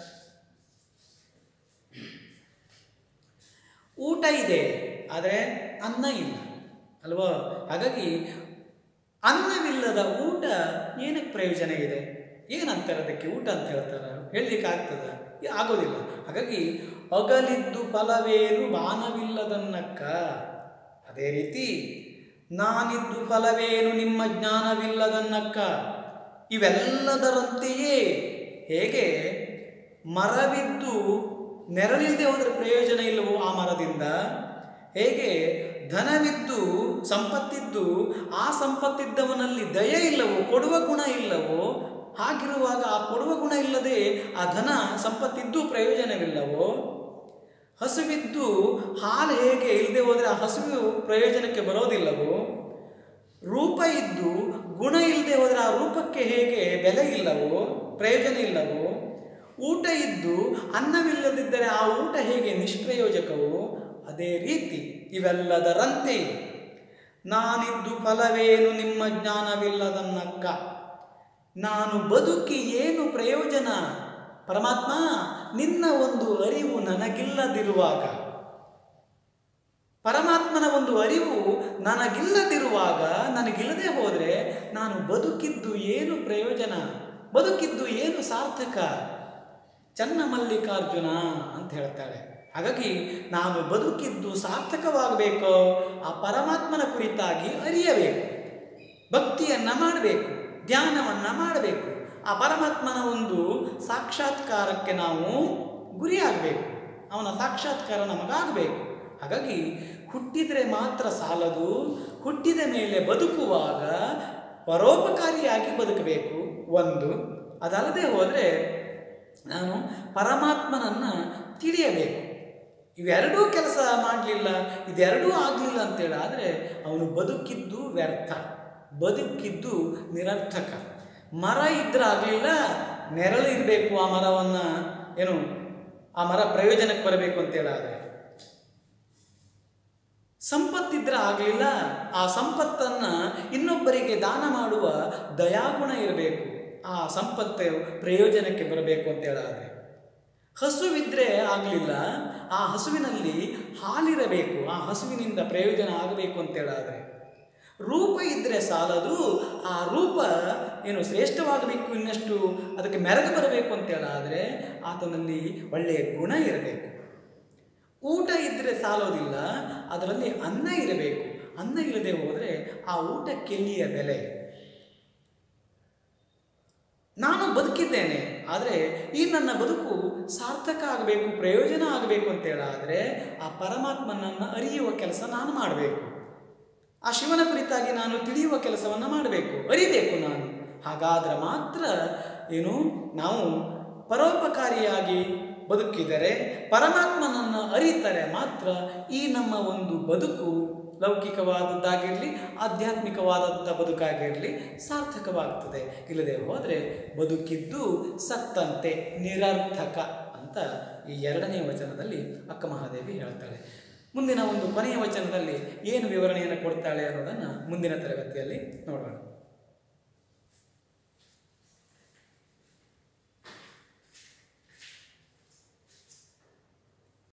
Speaker 1: ಊಟ ಇದೆ ಆದರೆ ಅನ್ನ ಇಲ್ಲ ಅಲ್ವಾ ಹಾಗಾಗಿ ಅನ್ನವಿಲ್ಲದ ಊಟ ಏನಕ್ಕೆ ಪ್ರಯೋಜನ ಇದೆ ಏನಂತಾರೆ ಅದಕ್ಕೆ ಊಟ ಅಂತ ಹೇಳ್ತಾರ ಹೇಳಲಿಕ್ಕೆ ಆಗ್ತದ ಆಗೋದಿಲ್ಲ ಹಾಗಾಗಿ ಅಗಲಿದ್ದು ಫಲವೇನು ಬಾನವಿಲ್ಲದನ್ನಕ್ಕ ಅದೇ ರೀತಿ ನಾನಿದ್ದು ಫಲವೇನು ನಿಮ್ಮ ಜ್ಞಾನವಿಲ್ಲದನ್ನಕ್ಕ ಇವೆಲ್ಲದರಂತೆಯೇ ಹೇಗೆ ಮರವಿದ್ದು ನೆರಳಿಲ್ಲದೆ ಹೋದರೆ ಪ್ರಯೋಜನ ಇಲ್ಲವೋ ಆ ಮರದಿಂದ ಹೇಗೆ ಧನವಿದ್ದು ಸಂಪತ್ತಿದ್ದು ಆ ಸಂಪತ್ತಿದ್ದವನಲ್ಲಿ ದಯ ಇಲ್ಲವೋ ಕೊಡುವ ಗುಣ ಇಲ್ಲವೋ ಹಾಗಿರುವಾಗ ಆ ಕೊಡುವ ಗುಣ ಇಲ್ಲದೆ ಆ ಧನ ಸಂಪತ್ತಿದ್ದು ಪ್ರಯೋಜನವಿಲ್ಲವೋ ಹಸುವಿದ್ದು ಹಾಲು ಹೇಗೆ ಇಲ್ಲದೆ ಹೋದರೆ ಆ ಹಸುವು ಪ್ರಯೋಜನಕ್ಕೆ ಬರೋದಿಲ್ಲವೋ ರೂಪ ಇದ್ದು ಗುಣ ಇಲ್ಲದೆ ಹೋದರೆ ಆ ರೂಪಕ್ಕೆ ಹೇಗೆ ಬೆಲೆ ಇಲ್ಲವೋ ಪ್ರಯೋಜನ ಇಲ್ಲವೋ ಊಟ ಇದ್ದು ಅನ್ನವಿಲ್ಲದಿದ್ದರೆ ಆ ಊಟ ಹೇಗೆ ನಿಷ್ಪ್ರಯೋಜಕವೋ ಅದೇ ರೀತಿ ಇವೆಲ್ಲದರಂತೆ ನಾನಿದ್ದು ಫಲವೇನು ನಿಮ್ಮ ಜ್ಞಾನವಿಲ್ಲದನ್ನಕ್ಕ ನಾನು ಬದುಕಿ ಏನು ಪ್ರಯೋಜನ ಪರಮಾತ್ಮ ನಿನ್ನ ಒಂದು ಅರಿವು ನನಗಿಲ್ಲದಿರುವಾಗ ಪರಮಾತ್ಮನ ಒಂದು ಅರಿವು ನನಗಿಲ್ಲದಿರುವಾಗ ನನಗಿಲ್ಲದೆ ಹೋದರೆ ನಾನು ಬದುಕಿದ್ದು ಏನು ಪ್ರಯೋಜನ ಬದುಕಿದ್ದು ಏನು ಸಾರ್ಥಕ ಚನ್ನ ಮಲ್ಲಿಕಾರ್ಜುನ ಅಂತ ಹೇಳ್ತಾಳೆ ಹಾಗಾಗಿ ನಾನು ಬದುಕಿದ್ದು ಸಾರ್ಥಕವಾಗಬೇಕೋ ಆ ಪರಮಾತ್ಮನ ಕುರಿತಾಗಿ ಅರಿಯಬೇಕು ಭಕ್ತಿಯನ್ನು ಮಾಡಬೇಕು ಧ್ಯಾನವನ್ನು ಮಾಡಬೇಕು ಆ ಪರಮಾತ್ಮನ ಒಂದು ಸಾಕ್ಷಾತ್ಕಾರಕ್ಕೆ ನಾವು ಗುರಿಯಾಗಬೇಕು ಅವನ ಸಾಕ್ಷಾತ್ಕಾರ ನಮಗಾಗಬೇಕು ಹಾಗಾಗಿ ಹುಟ್ಟಿದರೆ ಮಾತ್ರ ಸಾಲದು ಹುಟ್ಟಿದ ಮೇಲೆ ಬದುಕುವಾಗ ಪರೋಪಕಾರಿಯಾಗಿ ಬದುಕಬೇಕು ಒಂದು ಅದಲ್ಲದೆ ಹೋದರೆ ನಾನು ಪರಮಾತ್ಮನನ್ನು ತಿಳಿಯಬೇಕು ಇವೆರಡೂ ಕೆಲಸ ಮಾಡಲಿಲ್ಲ ಇದೆರಡೂ ಆಗಲಿಲ್ಲ ಅಂತೇಳಿ ಆದರೆ ಅವನು ಬದುಕಿದ್ದು ವ್ಯರ್ಥ ಬದುಕಿದ್ದು ನಿರರ್ಥಕ ಮರ ಇದ್ರೆ ಆಗಲಿಲ್ಲ ನೆರಳು ಇರಬೇಕು ಆ ಮರವನ್ನು ಏನು ಆ ಮರ ಪ್ರಯೋಜನಕ್ಕೆ ಬರಬೇಕು ಅಂತೇಳಾದರೆ ಸಂಪತ್ತಿದ್ರೆ ಆಗಲಿಲ್ಲ ಆ ಸಂಪತ್ತನ್ನು ಇನ್ನೊಬ್ಬರಿಗೆ ದಾನ ಮಾಡುವ ದಯಾಗುಣ ಇರಬೇಕು ಆ ಸಂಪತ್ತು ಪ್ರಯೋಜನಕ್ಕೆ ಬರಬೇಕು ಅಂತೇಳಾದರೆ ಹಸುವಿದ್ರೆ ಆಗಲಿಲ್ಲ ಆ ಹಸುವಿನಲ್ಲಿ ಹಾಲಿರಬೇಕು ಆ ಹಸುವಿನಿಂದ ಪ್ರಯೋಜನ ಆಗಬೇಕು ಅಂತೇಳಾದರೆ ರೂಪ ಇದ್ದರೆ ಸಾಲದು ಆ ರೂಪ ಏನು ಶ್ರೇಷ್ಠವಾಗಬೇಕು ಇನ್ನಷ್ಟು ಅದಕ್ಕೆ ಮೆರಗು ಬರಬೇಕು ಅಂತೇಳಾದರೆ ಆತನಲ್ಲಿ ಒಳ್ಳೆಯ ಗುಣ ಇರಬೇಕು ಊಟ ಇದ್ದರೆ ಸಾಲೋದಿಲ್ಲ ಅದರಲ್ಲಿ ಅನ್ನ ಇರಬೇಕು ಅನ್ನ ಇಲ್ಲದೆ ಹೋದರೆ ಆ ಊಟಕ್ಕೆಲ್ಲಿಯ ಬೆಲೆ ನಾನು ಬದುಕಿದ್ದೇನೆ ಆದರೆ ಈ ನನ್ನ ಬದುಕು ಸಾರ್ಥಕ ಆಗಬೇಕು ಪ್ರಯೋಜನ ಆಗಬೇಕು ಅಂತೇಳಾದರೆ ಆ ಪರಮಾತ್ಮನನ್ನು ಅರಿಯುವ ಕೆಲಸ ನಾನು ಮಾಡಬೇಕು ಆ ಶಿವನ ಕುರಿತಾಗಿ ನಾನು ತಿಳಿಯುವ ಕೆಲಸವನ್ನು ಮಾಡಬೇಕು ಅರಿಬೇಕು ನಾನು ಹಾಗಾದರೆ ಮಾತ್ರ ಏನು ನಾವು ಪರೋಪಕಾರಿಯಾಗಿ ಬದುಕಿದರೆ ಪರಮಾತ್ಮನನ್ನು ಅರಿತರೆ ಮಾತ್ರ ಈ ನಮ್ಮ ಒಂದು ಬದುಕು ಲೌಕಿಕವಾದದ್ದಾಗಿರಲಿ ಆಧ್ಯಾತ್ಮಿಕವಾದಂಥ ಬದುಕಾಗಿರಲಿ ಸಾರ್ಥಕವಾಗ್ತದೆ ಇಲ್ಲದೆ ಹೋದರೆ ಬದುಕಿದ್ದು ಸತ್ತಂತೆ ನಿರರ್ಥಕ ಅಂತ ಈ ಎರಡನೇ ವಚನದಲ್ಲಿ ಅಕ್ಕ ಮಹಾದೇವಿ ಹೇಳ್ತಾಳೆ ಮುಂದಿನ ಒಂದು ಕೊನೆಯ ವಚನದಲ್ಲಿ ಏನು ವಿವರಣೆಯನ್ನು ಕೊಡ್ತಾಳೆ ಅನ್ನೋದನ್ನು ಮುಂದಿನ ತರಗತಿಯಲ್ಲಿ ನೋಡೋಣ